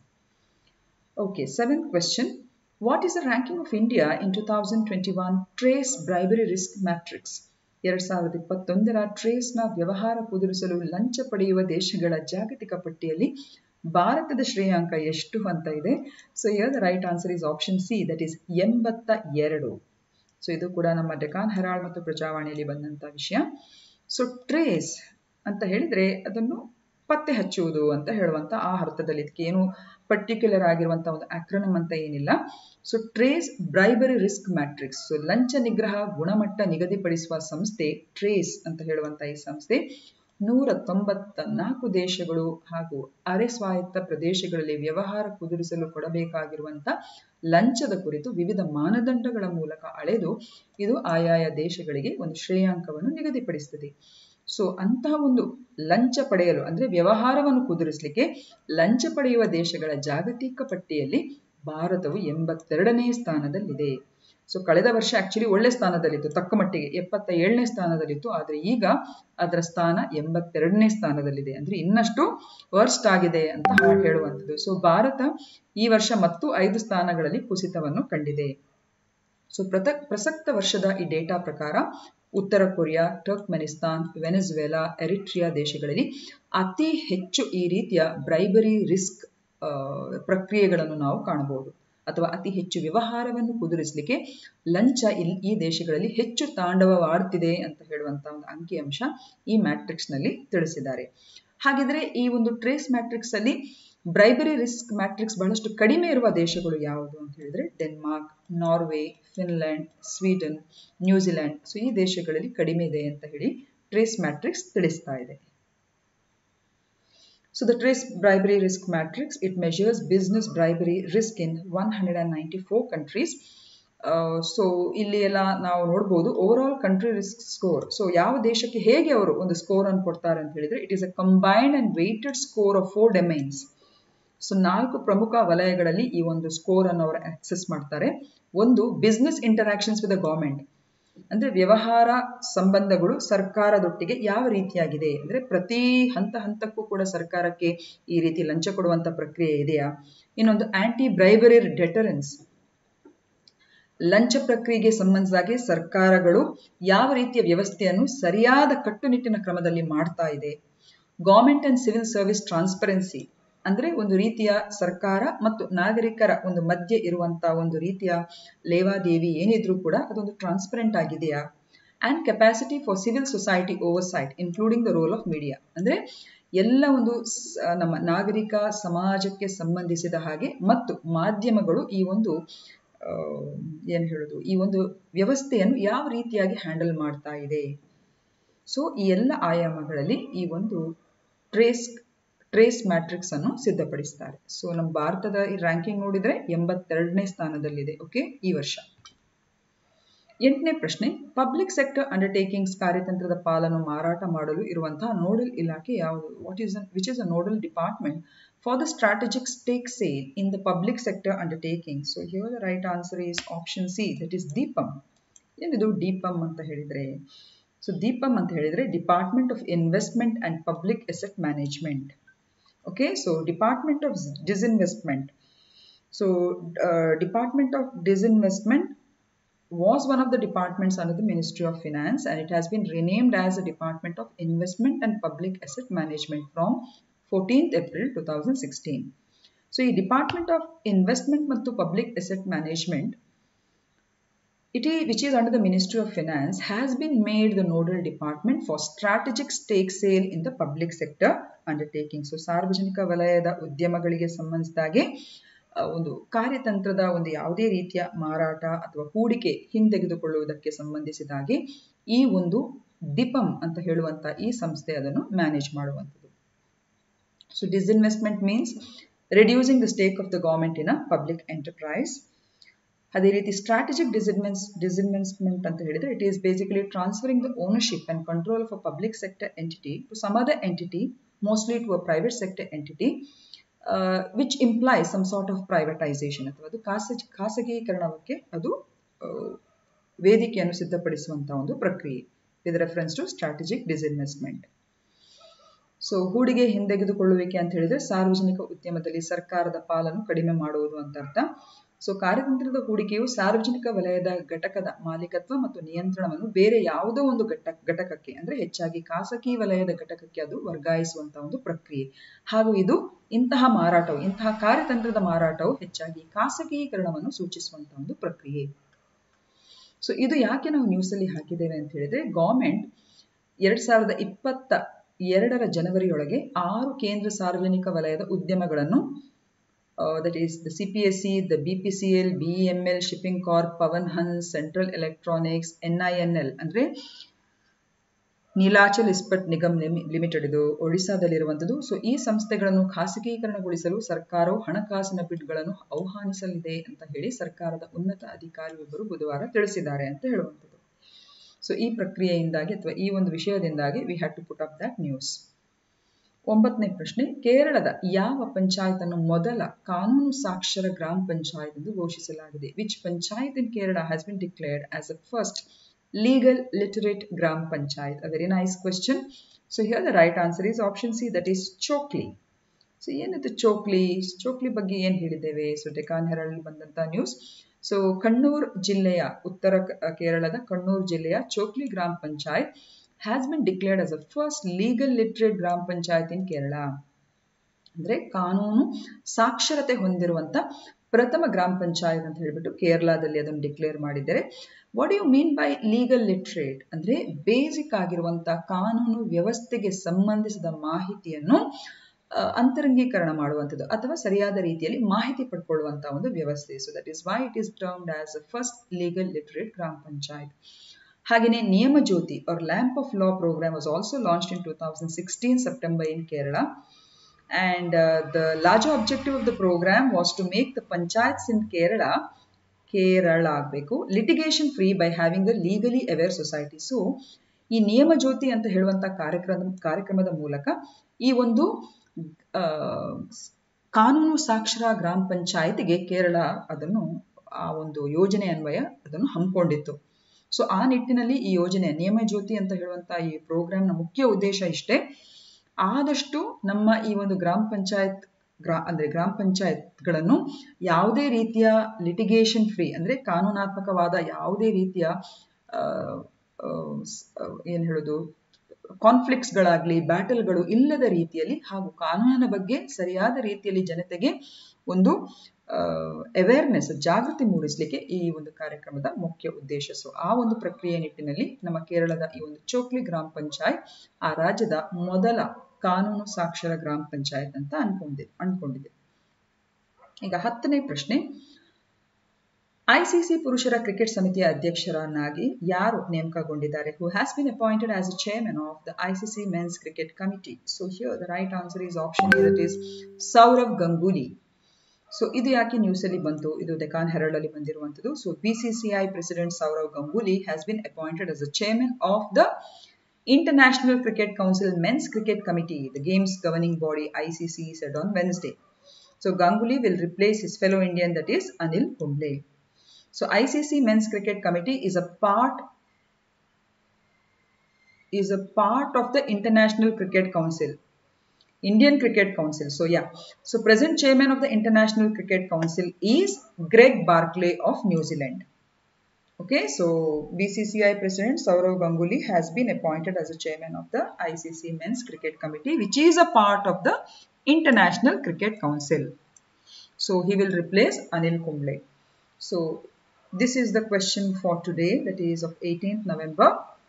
okay seventh question what is the ranking of India in two thousand twenty one trace bribery risk matrix ಎರಡ್ ಸಾವಿರದ ಇಪ್ಪತ್ತೊಂದರ ಟ್ರೇಸ್ನ ವ್ಯವಹಾರ ಕುದುರಿಸಲು ಲಂಚ ಪಡೆಯುವ ದೇಶಗಳ ಜಾಗತಿಕ ಪಟ್ಟಿಯಲ್ಲಿ ಭಾರತದ ಶ್ರೇಯಾಂಕ ಎಷ್ಟು ಅಂತ ಇದೆ so here the right answer is option C that is ಎಂಬತ್ತ ಎರಡು ಸೊ ಇದು ಕೂಡ ನಮ್ಮ ಡೆಕಾನ್ ಹೆರಾಲ್ಡ್ ಮತ್ತು ಪ್ರಜಾವಾಣಿಯಲ್ಲಿ ಬಂದಂತ ವಿಷಯ ಸೊ ಟ್ರೇಸ್ ಅಂತ ಹೇಳಿದ್ರೆ ಅದನ್ನು ಪತ್ತೆ ಹಚ್ಚುವುದು ಅಂತ ಹೇಳುವಂತ ಆ ಅರ್ಥದಲ್ಲಿ ಇದಕ್ಕೆ ಏನು ಪರ್ಟಿಕ್ಯುಲರ್ ಆಗಿರುವಂತಹ ಒಂದು ಅಕ್ರನಮ್ ಅಂತ ಏನಿಲ್ಲ so trace bribery risk matrix so ಲಂಚ ನಿಗ್ರಹ ಗುಣಮಟ್ಟ ನಿಗದಿಪಡಿಸುವ ಸಂಸ್ಥೆ ಟ್ರೇಸ್ ಅಂತ ಹೇಳುವಂತ ಈ ಸಂಸ್ಥೆ ನೂರ ತೊಂಬತ್ತ ನಾಲ್ಕು ದೇಶಗಳು ಹಾಗೂ ಅರೆ ಸ್ವಾಯತ್ತ ಪ್ರದೇಶಗಳಲ್ಲಿ ವ್ಯವಹಾರ ಕುದುರಿಸಲು ಕೊಡಬೇಕಾಗಿರುವಂತ ಲಂಚದ ಕುರಿತು ವಿವಿಧ ಮಾನದಂಡಗಳ ಮೂಲಕ ಅಳೆದು ಇದು ಆಯಾಯ ದೇಶಗಳಿಗೆ ಒಂದು ಶ್ರೇಯಾಂಕವನ್ನು ನಿಗದಿಪಡಿಸುತ್ತದೆ ಸೊ ಅಂತಹ ಒಂದು ಲಂಚ ಪಡೆಯಲು ಅಂದ್ರೆ ವ್ಯವಹಾರವನ್ನು ಕುದುರಿಸಲಿಕ್ಕೆ ಲಂಚ ಪಡೆಯುವ ದೇಶಗಳ ಜಾಗತಿಕ ಪಟ್ಟಿಯಲ್ಲಿ ಭಾರತವು ಎಂಬತ್ತೆರಡನೇ ಸ್ಥಾನದಲ್ಲಿದೆ ಸೊ ಕಳೆದ ವರ್ಷ ಆಕ್ಚುಲಿ ಒಳ್ಳೆ ಸ್ಥಾನದಲ್ಲಿತ್ತು ತಕ್ಕ ಮಟ್ಟಿಗೆ ಎಪ್ಪತ್ತ ಏಳನೇ ಸ್ಥಾನದಲ್ಲಿತ್ತು ಆದರೆ ಈಗ ಅದರ ಸ್ಥಾನ ಎಂಬತ್ತೆರಡನೇ ಸ್ಥಾನದಲ್ಲಿದೆ ಅಂದ್ರೆ ಇನ್ನಷ್ಟು ವರ್ಸ್ಟ್ ಆಗಿದೆ ಅಂತ ಹೇಳುವಂಥದ್ದು ಸೊ ಭಾರತ ಈ ವರ್ಷ ಮತ್ತು ಐದು ಸ್ಥಾನಗಳಲ್ಲಿ ಕುಸಿತವನ್ನು ಕಂಡಿದೆ ಸೊ ಪ್ರತ ಪ್ರಸಕ್ತ ವರ್ಷದ ಈ ಡೇಟಾ ಪ್ರಕಾರ ಉತ್ತರ ಕೊರಿಯಾ ಟರ್ಕ್ಮೆನಿಸ್ತಾನ್ ವೆನೆಜುವೆಲಾ ಎರಿಟ್ರಿಯಾ ದೇಶಗಳಲ್ಲಿ ಅತಿ ಹೆಚ್ಚು ಈ ರೀತಿಯ ಬ್ರೈಬರಿ ರಿಸ್ಕ್ ಪ್ರಕ್ರಿಯೆಗಳನ್ನು ನಾವು ಕಾಣಬಹುದು ಅಥವಾ ಅತಿ ಹೆಚ್ಚು ವ್ಯವಹಾರವನ್ನು ಕುದುರಿಸಲಿಕ್ಕೆ ಲಂಚ ಇಲ್ಲಿ ಈ ದೇಶಗಳಲ್ಲಿ ಹೆಚ್ಚು ತಾಂಡವವಾಡ್ತಿದೆ ಅಂತ ಹೇಳುವಂತಹ ಒಂದು ಅಂಕಿಅಂಶ ಈ ಮ್ಯಾಟ್ರಿಕ್ಸ್ ನಲ್ಲಿ ತಿಳಿಸಿದ್ದಾರೆ ಹಾಗಿದ್ರೆ ಈ ಒಂದು ಟ್ರೇಸ್ ಮ್ಯಾಟ್ರಿಕ್ಸ್ ಅಲ್ಲಿ ಬ್ರೈಬರಿ ರಿಸ್ಕ್ ಮ್ಯಾಟ್ರಿಕ್ಸ್ ಬಹಳಷ್ಟು ಕಡಿಮೆ ಇರುವ ದೇಶಗಳು ಯಾವುದು ಅಂತ ಹೇಳಿದ್ರೆ Denmark Norway Finland Sweden New Zealand so ಈ ದೇಶಗಳಲ್ಲಿ ಕಡಿಮೆ ಇದೆ ಅಂತ ಹೇಳಿ ಟ್ರೇಸ್ ಮ್ಯಾಟ್ರಿಕ್ಸ್ ತಿಳಿಸ್ತಾ ಇದೆ So the trace bribery risk matrix, it measures business bribery risk in 194 countries. So ಇಲ್ಲಿ ಎಲ್ಲ ನಾವು ನೋಡ್ಬೋದು overall country risk score so ಯಾವ ದೇಶಕ್ಕೆ ಹೇಗೆ ಅವರು ಒಂದು ಸ್ಕೋರ್ ಅನ್ನು ಕೊಡ್ತಾರೆ ಅಂತ ಹೇಳಿದ್ರೆ it is a combined and weighted score of four domains so ನಾಲ್ಕು ಪ್ರಮುಖ ವಲಯಗಳಲ್ಲಿ ಈ ಒಂದು ಸ್ಕೋರ್ ಅನ್ನು ಅವರು ಆಕ್ಸೆಸ್ ಮಾಡ್ತಾರೆ ಒಂದು business interactions with the government ಅಂದ್ರೆ ವ್ಯವಹಾರ ಸಂಬಂಧಗಳು ಸರ್ಕಾರದೊಟ್ಟಿಗೆ ಯಾವ ರೀತಿಯಾಗಿದೆ ಅಂದ್ರೆ ಪ್ರತಿ ಹಂತ ಹಂತಕ್ಕೂ ಕೂಡ ಸರ್ಕಾರಕ್ಕೆ ಈ ರೀತಿ ಲಂಚ ಕೊಡುವಂತ ಪ್ರಕ್ರಿಯೆ ಇದೆಯಾ ಇನ್ನೊಂದು ಆಂಟಿ ಬ್ರೈಬರಿ ಡೆಟರೆನ್ಸ್ ಲಂಚ ಪ್ರಕ್ರಿಯೆಗೆ ಸಂಬಂಧಿಸಿದಾಗೆ ಸರ್ಕಾರಗಳು ಯಾವ ರೀತಿಯ ವ್ಯವಸ್ಥೆಯನ್ನು ಸರಿಯಾದ ಕಟ್ಟುನಿಟ್ಟಿನ ಕ್ರಮದಲ್ಲಿ ಮಾಡ್ತಾ ಇದೆ government and civil service transparency ಅಂದ್ರೆ ಒಂದು ರೀತಿಯ ಸರ್ಕಾರ ಮತ್ತು ನಾಗರಿಕರ ಒಂದು ಮಧ್ಯೆ ಇರುವಂತಹ ಒಂದು ರೀತಿಯ ಲೇವಾದೇವಿ ಏನಿದ್ರೂ ಕೂಡ ಅದೊಂದು ಟ್ರಾನ್ಸ್ಪರೆಂಟ್ ಆಗಿದೆಯಾ and capacity for civil society oversight including the role of media ಅಂದ್ರೆ ಎಲ್ಲ ಒಂದು ನಮ್ಮ ನಾಗರಿಕ ಸಮಾಜಕ್ಕೆ ಸಂಬಂಧಿಸಿದ ಹಾಗೆ ಮತ್ತು ಮಾಧ್ಯಮಗಳು ಈ ಒಂದು ಏನು ಹೇಳೋದು ಈ ಒಂದು ವ್ಯವಸ್ಥೆಯನ್ನು ಯಾವ ರೀತಿಯಾಗಿ ಹ್ಯಾಂಡಲ್ ಮಾಡ್ತಾ ಇದೆ ಸೊ ಈ ಎಲ್ಲ ಆಯಾಮಗಳಲ್ಲಿ ಈ ಒಂದು ಟ್ರೇಸ್ ಟ್ರೇಸ್ ಮ್ಯಾಟ್ರಿಕ್ಸ್ ಅನ್ನು ಸಿದ್ಧಪಡಿಸ್ತಾರೆ ಸೊ ನಮ್ಮ ಭಾರತದ ಈ ರ್ಯಾಂಕಿಂಗ್ ನೋಡಿದ್ರೆ ಎಂಬತ್ತೆರಡನೇ ಸ್ಥಾನದಲ್ಲಿದೆ ಓಕೆ ಈ ವರ್ಷ ಎಂಟನೇ ಪ್ರಶ್ನೆ ಪಬ್ಲಿಕ್ ಸೆಕ್ಟರ್ ಅಂಡರ್ಟೇಕಿಂಗ್ಸ್ ಕಾರ್ಯತಂತ್ರದ ಪಾಲನ್ನು ಮಾರಾಟ ಮಾಡಲು ಇರುವಂತಹ ನೋಡಲ್ ಇಲಾಖೆ ಯಾವುದು what is which is a nodal department for the strategic stake sale in the public sector undertaking so here the right answer is option C that is DIPAM ಏನಿದು DIPAM ಅಂತ ಹೇಳಿದ್ರೆ ಸೊ ದೀಪಂ ಅಂತ ಹೇಳಿದ್ರೆ department of investment and public asset management okay so department of disinvestment so uh, department of disinvestment was one of the departments under the ministry of finance and it has been renamed as the department of investment and public asset management from 14th april 2016 so ಈ department of investment ಮತ್ತು public asset management it is, which is under the Ministry of Finance, has been made the nodal department for strategic stake sale in the public sector undertaking. So ಸಾರ್ವಜನಿಕ ವಲಯದ ಉದ್ಯಮಗಳಿಗೆ ಸಂಬಂಧಿಸಿದಾಗೆ ಒಂದು ಕಾರ್ಯತಂತ್ರದ ಒಂದು ಯಾವುದೇ ರೀತಿಯ ಮಾರಾಟ ಅಥವಾ ಹೂಡಿಕೆ ಹಿಂತೆಗೆದುಕೊಳ್ಳುವುದಕ್ಕೆ ಸಂಬಂಧಿಸಿದಾಗೆ ಈ ಒಂದು ಡಿಪಮ್ ಅಂತ ಹೇಳುವಂತ ಈ ಸಂಸ್ಥೆ ಅದನ್ನು ಮ್ಯಾನೇಜ್ ಮಾಡುವಂಥದ್ದು so disinvestment means reducing the stake of the government in a public enterprise ಅದೇ ರೀತಿ ಸ್ಟ್ರಾಟಜಿಕ್ ಡಿಸಿನ್ವೆನ್ಸ್ ಡಿಸಿನ್ವೆಸ್ಟ್ಮೆಂಟ್ ಅಂತ ಹೇಳಿದ್ರೆ it is basically transferring the ownership and control of a public sector entity to some other entity mostly to a private sector entity which implies some sort of privatisation ಅಥವಾ ಅದು ಖಾಸಗಿ ಖಾಸಗೀಕರಣಕ್ಕೆ ಅದು ವೇದಿಕೆಯನ್ನು ಸಿದ್ಧಪಡಿಸುವಂತಹ ಒಂದು ಪ್ರಕ್ರಿಯೆ with reference to strategic disinvestment so ಹೂಡಿಕೆ ಹಿಂದೆಗೆದುಕೊಳ್ಳುವಿಕೆ ಅಂತ ಹೇಳಿದ್ರೆ ಸಾರ್ವಜನಿಕ ಉದ್ಯಮದಲ್ಲಿ ಸರ್ಕಾರದ ಪಾಲನ್ನು ಕಡಿಮೆ ಮಾಡುವುದು ಅಂತ ಅರ್ಥ ಸೊ ಕಾರ್ಯತಂತ್ರದ ಹೂಡಿಕೆಯು ಸಾರ್ವಜನಿಕ ವಲಯದ ಘಟಕದ ಮಾಲೀಕತ್ವ ಮತ್ತು ನಿಯಂತ್ರಣವನ್ನು ಬೇರೆ ಯಾವುದೋ ಒಂದು ಘಟ ಘಟಕಕ್ಕೆ ಅಂದ್ರೆ ಹೆಚ್ಚಾಗಿ ಖಾಸಗಿ ವಲಯದ ಘಟಕಕ್ಕೆ ಅದು ವರ್ಗಾಯಿಸುವಂತಹ ಒಂದು ಪ್ರಕ್ರಿಯೆ ಹಾಗೂ ಇದು ಇಂತಹ ಮಾರಾಟವು ಇಂತಹ ಕಾರ್ಯತಂತ್ರದ ಮಾರಾಟವು ಹೆಚ್ಚಾಗಿ ಖಾಸಗೀಕರಣವನ್ನು ಸೂಚಿಸುವಂತಹ ಒಂದು ಪ್ರಕ್ರಿಯೆ ಸೊ ಇದು ಯಾಕೆ ನಾವು ನ್ಯೂಸ್ ಅಲ್ಲಿ ಹಾಕಿದ್ದೇವೆ ಅಂತ ಹೇಳಿದ್ರೆ ಗೌರ್ಮೆಂಟ್ ಎರಡ್ ಸಾವಿರದ ಇಪ್ಪತ್ತ ಎರಡರ ಜನವರಿಯೊಳಗೆ ಆರು ಕೇಂದ್ರ ಸಾರ್ವಜನಿಕ ವಲಯದ ಉದ್ಯಮಗಳನ್ನು that is the CPSC the BPCL BEML shipping corp Pawan Hans central electronics NINL ಅಂದ್ರೆ ನೀಲಾಚಲ್ ಇಸ್ಪಟ್ ನಿಗಮ್ ಲಿಮಿಟೆಡ್ ಇದು ಒಡಿಶಾದಲ್ಲಿರುವಂಥದ್ದು ಸೊ ಈ ಸಂಸ್ಥೆಗಳನ್ನು ಖಾಸಗೀಕರಣಗೊಳಿಸಲು ಸರ್ಕಾರವು ಹಣಕಾಸಿನ ಬಿಡ್ಗಳನ್ನು ಆಹ್ವಾನಿಸಲಿದೆ ಅಂತ ಹೇಳಿ ಸರ್ಕಾರದ ಉನ್ನತ ಅಧಿಕಾರಿಯೊಬ್ಬರು ಬುಧವಾರ ತಿಳಿಸಿದ್ದಾರೆ ಅಂತ ಹೇಳುವಂಥದ್ದು ಸೊ ಈ ಪ್ರಕ್ರಿಯೆಯಿಂದಾಗಿ ಅಥವಾ ಈ ಒಂದು ವಿಷಯದಿಂದಾಗಿ we had to put up that news ಒಂಬತ್ತನೇ ಪ್ರಶ್ನೆ ಕೇರಳದ ಯಾವ ಪಂಚಾಯತ್ ಅನ್ನು ಮೊದಲ ಕಾನೂನು ಸಾಕ್ಷರ ಗ್ರಾಮ ಪಂಚಾಯತ್ ಎಂದು ಘೋಷಿಸಲಾಗಿದೆ which panchayat in Kerala has been declared as a first legal literate gram panchayat a very nice question so here the right answer is option c that is chokli so ಏನಿದೆ ಚೋಕ್ಲಿ ಚೋಕ್ಲಿ ಬಗ್ಗೆ ಏನು ಹೇಳಿದ್ದೇವೆ ಸೊ ಡೆಕಾನ್ ಹೆರಾಲ್ಡ್ ಬಂದಂತ ನ್ಯೂಸ್ ಸೊ ಕಣ್ಣೂರ್ ಜಿಲ್ಲೆಯ ಉತ್ತರ ಕೇರಳದ ಕಣ್ಣೂರ್ ಜಿಲ್ಲೆಯ Chokli gram panchayat has been declared as a first legal literate gram panchayat in Kerala ಅಂದ್ರೆ ಕಾನೂನು ಸಾಕ್ಷರತೆ ಹೊಂದಿರುವಂತ ಪ್ರಥಮ ಗ್ರಾಮ ಪಂಚಾಯತ್ ಅಂತ ಹೇಳ್ಬಿಟ್ಟು ಕೇರಳದಲ್ಲಿ ಅದನ್ನು ಡಿಕ್ಲೇರ್ ಮಾಡಿದ್ದಾರೆ what you mean by legal literate ಅಂದ್ರೆ ಬೇಸಿಕ್ ಆಗಿರುವಂತ ಕಾನೂನು ವ್ಯವಸ್ಥೆಗೆ ಸಂಬಂಧಿಸಿದ ಮಾಹಿತಿಯನ್ನು ಅಂತರಂಗೀಕರಣ ಮಾಡುವಂಥದ್ದು ಅಥವಾ ಸರಿಯಾದ ರೀತಿಯಲ್ಲಿ ಮಾಹಿತಿ ಪಡ್ಕೊಳ್ಳುವಂತಹ ಒಂದು ವ್ಯವಸ್ಥೆ so that is why it is termed as a first legal literate gram panchayat ಹಾಗೆಯೇ Niyama Jyothi or lamp of law programme was also launch in two thousand sixteen September in Kerala and uh, the larger objective of the program was to make the panchayats in Kerala Kerala ಆಗಬೇಕು litigation free by having a legally aware society so ಈ ನಿಯಮ ಜ್ಯೋತಿ ಅಂತ ಹೇಳುವಂತ ಕಾರ್ಯಕ್ರಮ ಕಾರ್ಯಕ್ರಮದ ಮೂಲಕ ಈ ಒಂದು ಕಾನೂನು ಸಾಕ್ಷರ ಗ್ರಾಮ ಪಂಚಾಯತ್ಗೆ ಕೇರಳ ಅದನ್ನು ಆ ಒಂದು ಯೋಜನೆ ಅನ್ವಯ ಅದನ್ನು ಹಮ್ಮಿಕೊಂಡಿತ್ತು ಸೊ ಆ ನಿಟ್ಟಿನಲ್ಲಿ ಈ ಯೋಜನೆ ನಿಯಮ ಜ್ಯೋತಿ ಅಂತ ಹೇಳುವಂತ ಈ ಪ್ರೋಗ್ರಾಮ್ನ ಮುಖ್ಯ ಉದ್ದೇಶ ಇಷ್ಟೇ ಆದಷ್ಟು ನಮ್ಮ ಈ ಒಂದು ಗ್ರಾಮ ಪಂಚಾಯತ್ ಗ್ರಾ ಅಂದ್ರೆ ಗ್ರಾಮ ಪಂಚಾಯತ್ಗಳನ್ನು ಯಾವುದೇ ರೀತಿಯ ಲಿಟಿಗೇಷನ್ ಫ್ರೀ ಅಂದ್ರೆ ಕಾನೂನಾತ್ಮಕವಾದ ಯಾವುದೇ ರೀತಿಯ ಏನ್ ಹೇಳೋದು ಕಾನ್ಫ್ಲಿಕ್ಟ್ಸ್ಗಳಾಗ್ಲಿ ಬ್ಯಾಟಲ್ಗಳು ಇಲ್ಲದ ರೀತಿಯಲ್ಲಿ ಹಾಗೂ ಕಾನೂನಿನ ಬಗ್ಗೆ ಸರಿಯಾದ ರೀತಿಯಲ್ಲಿ ಜನತೆಗೆ ಒಂದು ಅವೇರ್ನೆಸ್ ಜಾಗೃತಿ ಮೂಡಿಸಲಿಕ್ಕೆ ಈ ಒಂದು ಕಾರ್ಯಕ್ರಮದ ಮುಖ್ಯ ಉದ್ದೇಶ ಸೊ ಆ ಒಂದು ಪ್ರಕ್ರಿಯೆ ನಿಟ್ಟಿನಲ್ಲಿ ನಮ್ಮ ಕೇರಳದ ಈ ಒಂದು ಚೋಕ್ಲಿ ಗ್ರಾಮ ಪಂಚಾಯತ್ ಆ ರಾಜ್ಯದ ಮೊದಲ ಕಾನೂನು ಸಾಕ್ಷರ ಗ್ರಾಮ ಪಂಚಾಯತ್ ಅಂತ ಅನ್ಕೊಂಡಿದೆ ಅನ್ಕೊಂಡಿದೆ ಈಗ ಹತ್ತನೇ ಪ್ರಶ್ನೆ ಐಸಿಸಿ ಪುರುಷರ ಕ್ರಿಕೆಟ್ ಸಮಿತಿಯ ಅಧ್ಯಕ್ಷರನ್ನಾಗಿ ಯಾರು ನೇಮಕಗೊಂಡಿದ್ದಾರೆ who has been appointed as a chairman of the ICC men's cricket committee so here the right answer is option that is Sourav Ganguly so ಇದು ಯಾಕೆ ನ್ಯೂಸ್ ಅಲ್ಲಿ ಬಂತು ಇದು ಡೆಕಾನ್ ಹೆರಾಲ್ಡ್ ಅಲ್ಲಿ ಬಂದಿರುವಂತದ್ದು so BCCI president Sourav Ganguly has been appointed as a chairman of the International Cricket Council Men's Cricket Committee, the game's governing body ICC, said on Wednesday. So Ganguly will replace his fellow Indian, that is Anil Kumble. So ICC Men's Cricket Committee is a part is a part of the International Cricket Council. Indian Cricket Council. So yeah. So present chairman of the International Cricket Council is Greg Barclay of New Zealand. Okay, so BCCI President Saurav Ganguly has been appointed as a chairman of the ICC Men's Cricket Committee, which is a part of the International Cricket Council. So he will replace Anil Kumble. So this is the question for today that is of 18th November.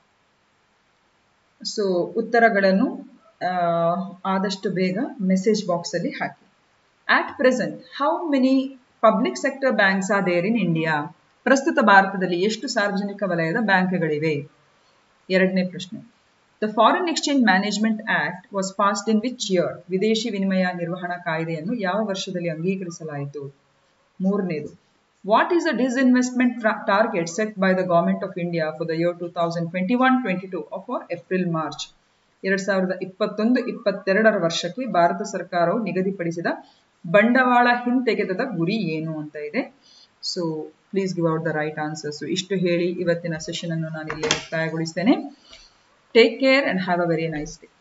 So ಉತ್ತರಗಳನ್ನು ಆದಷ್ಟು ಬೇಗ message ಬಾಕ್ಸಲ್ಲಿ ಹಾಕಿ at present how many public sector banks are there in India ಪ್ರಸ್ತುತ ಭಾರತದಲ್ಲಿ ಎಷ್ಟು ಸಾರ್ವಜನಿಕ ವಲಯದ ಬ್ಯಾಂಕ್ಗಳಿವೆ ಎರಡನೇ ಪ್ರಶ್ನೆ the foreign exchange management act was passed in which year ವಿದೇಶಿ ವಿನಿಮಯ ನಿರ್ವಹಣಾ ಕಾಯ್ದೆಯನ್ನು ಯಾವ ವರ್ಷದಲ್ಲಿ ಅಂಗೀಕರಿಸಲಾಯಿತು ಮೂರನೇದು what is the disinvestment target set by the government of India for the year two thousand twenty one twenty two for April March ಎರಡ್ ಸಾವಿರದ ಇಪ್ಪತ್ತೊಂದು ಇಪ್ಪತ್ತೆರಡರ ವರ್ಷಕ್ಕೆ ಭಾರತ ಸರ್ಕಾರವು ನಿಗದಿಪಡಿಸಿದ ಬಂಡವಾಳ ಹಿಂತೆಗೆತದ ಗುರಿ ಏನು ಅಂತ ಇದೆ so please give out the right answers ಇಷ್ಟು ಹೇಳಿ ಇವತ್ತಿನ ಸೆಷನ್ ಅನ್ನು ನಾನು ಇಲ್ಲಿ ಮುಕ್ತಾಯಗೊಳಿಸ್ತೇನೆ take care and have a very nice day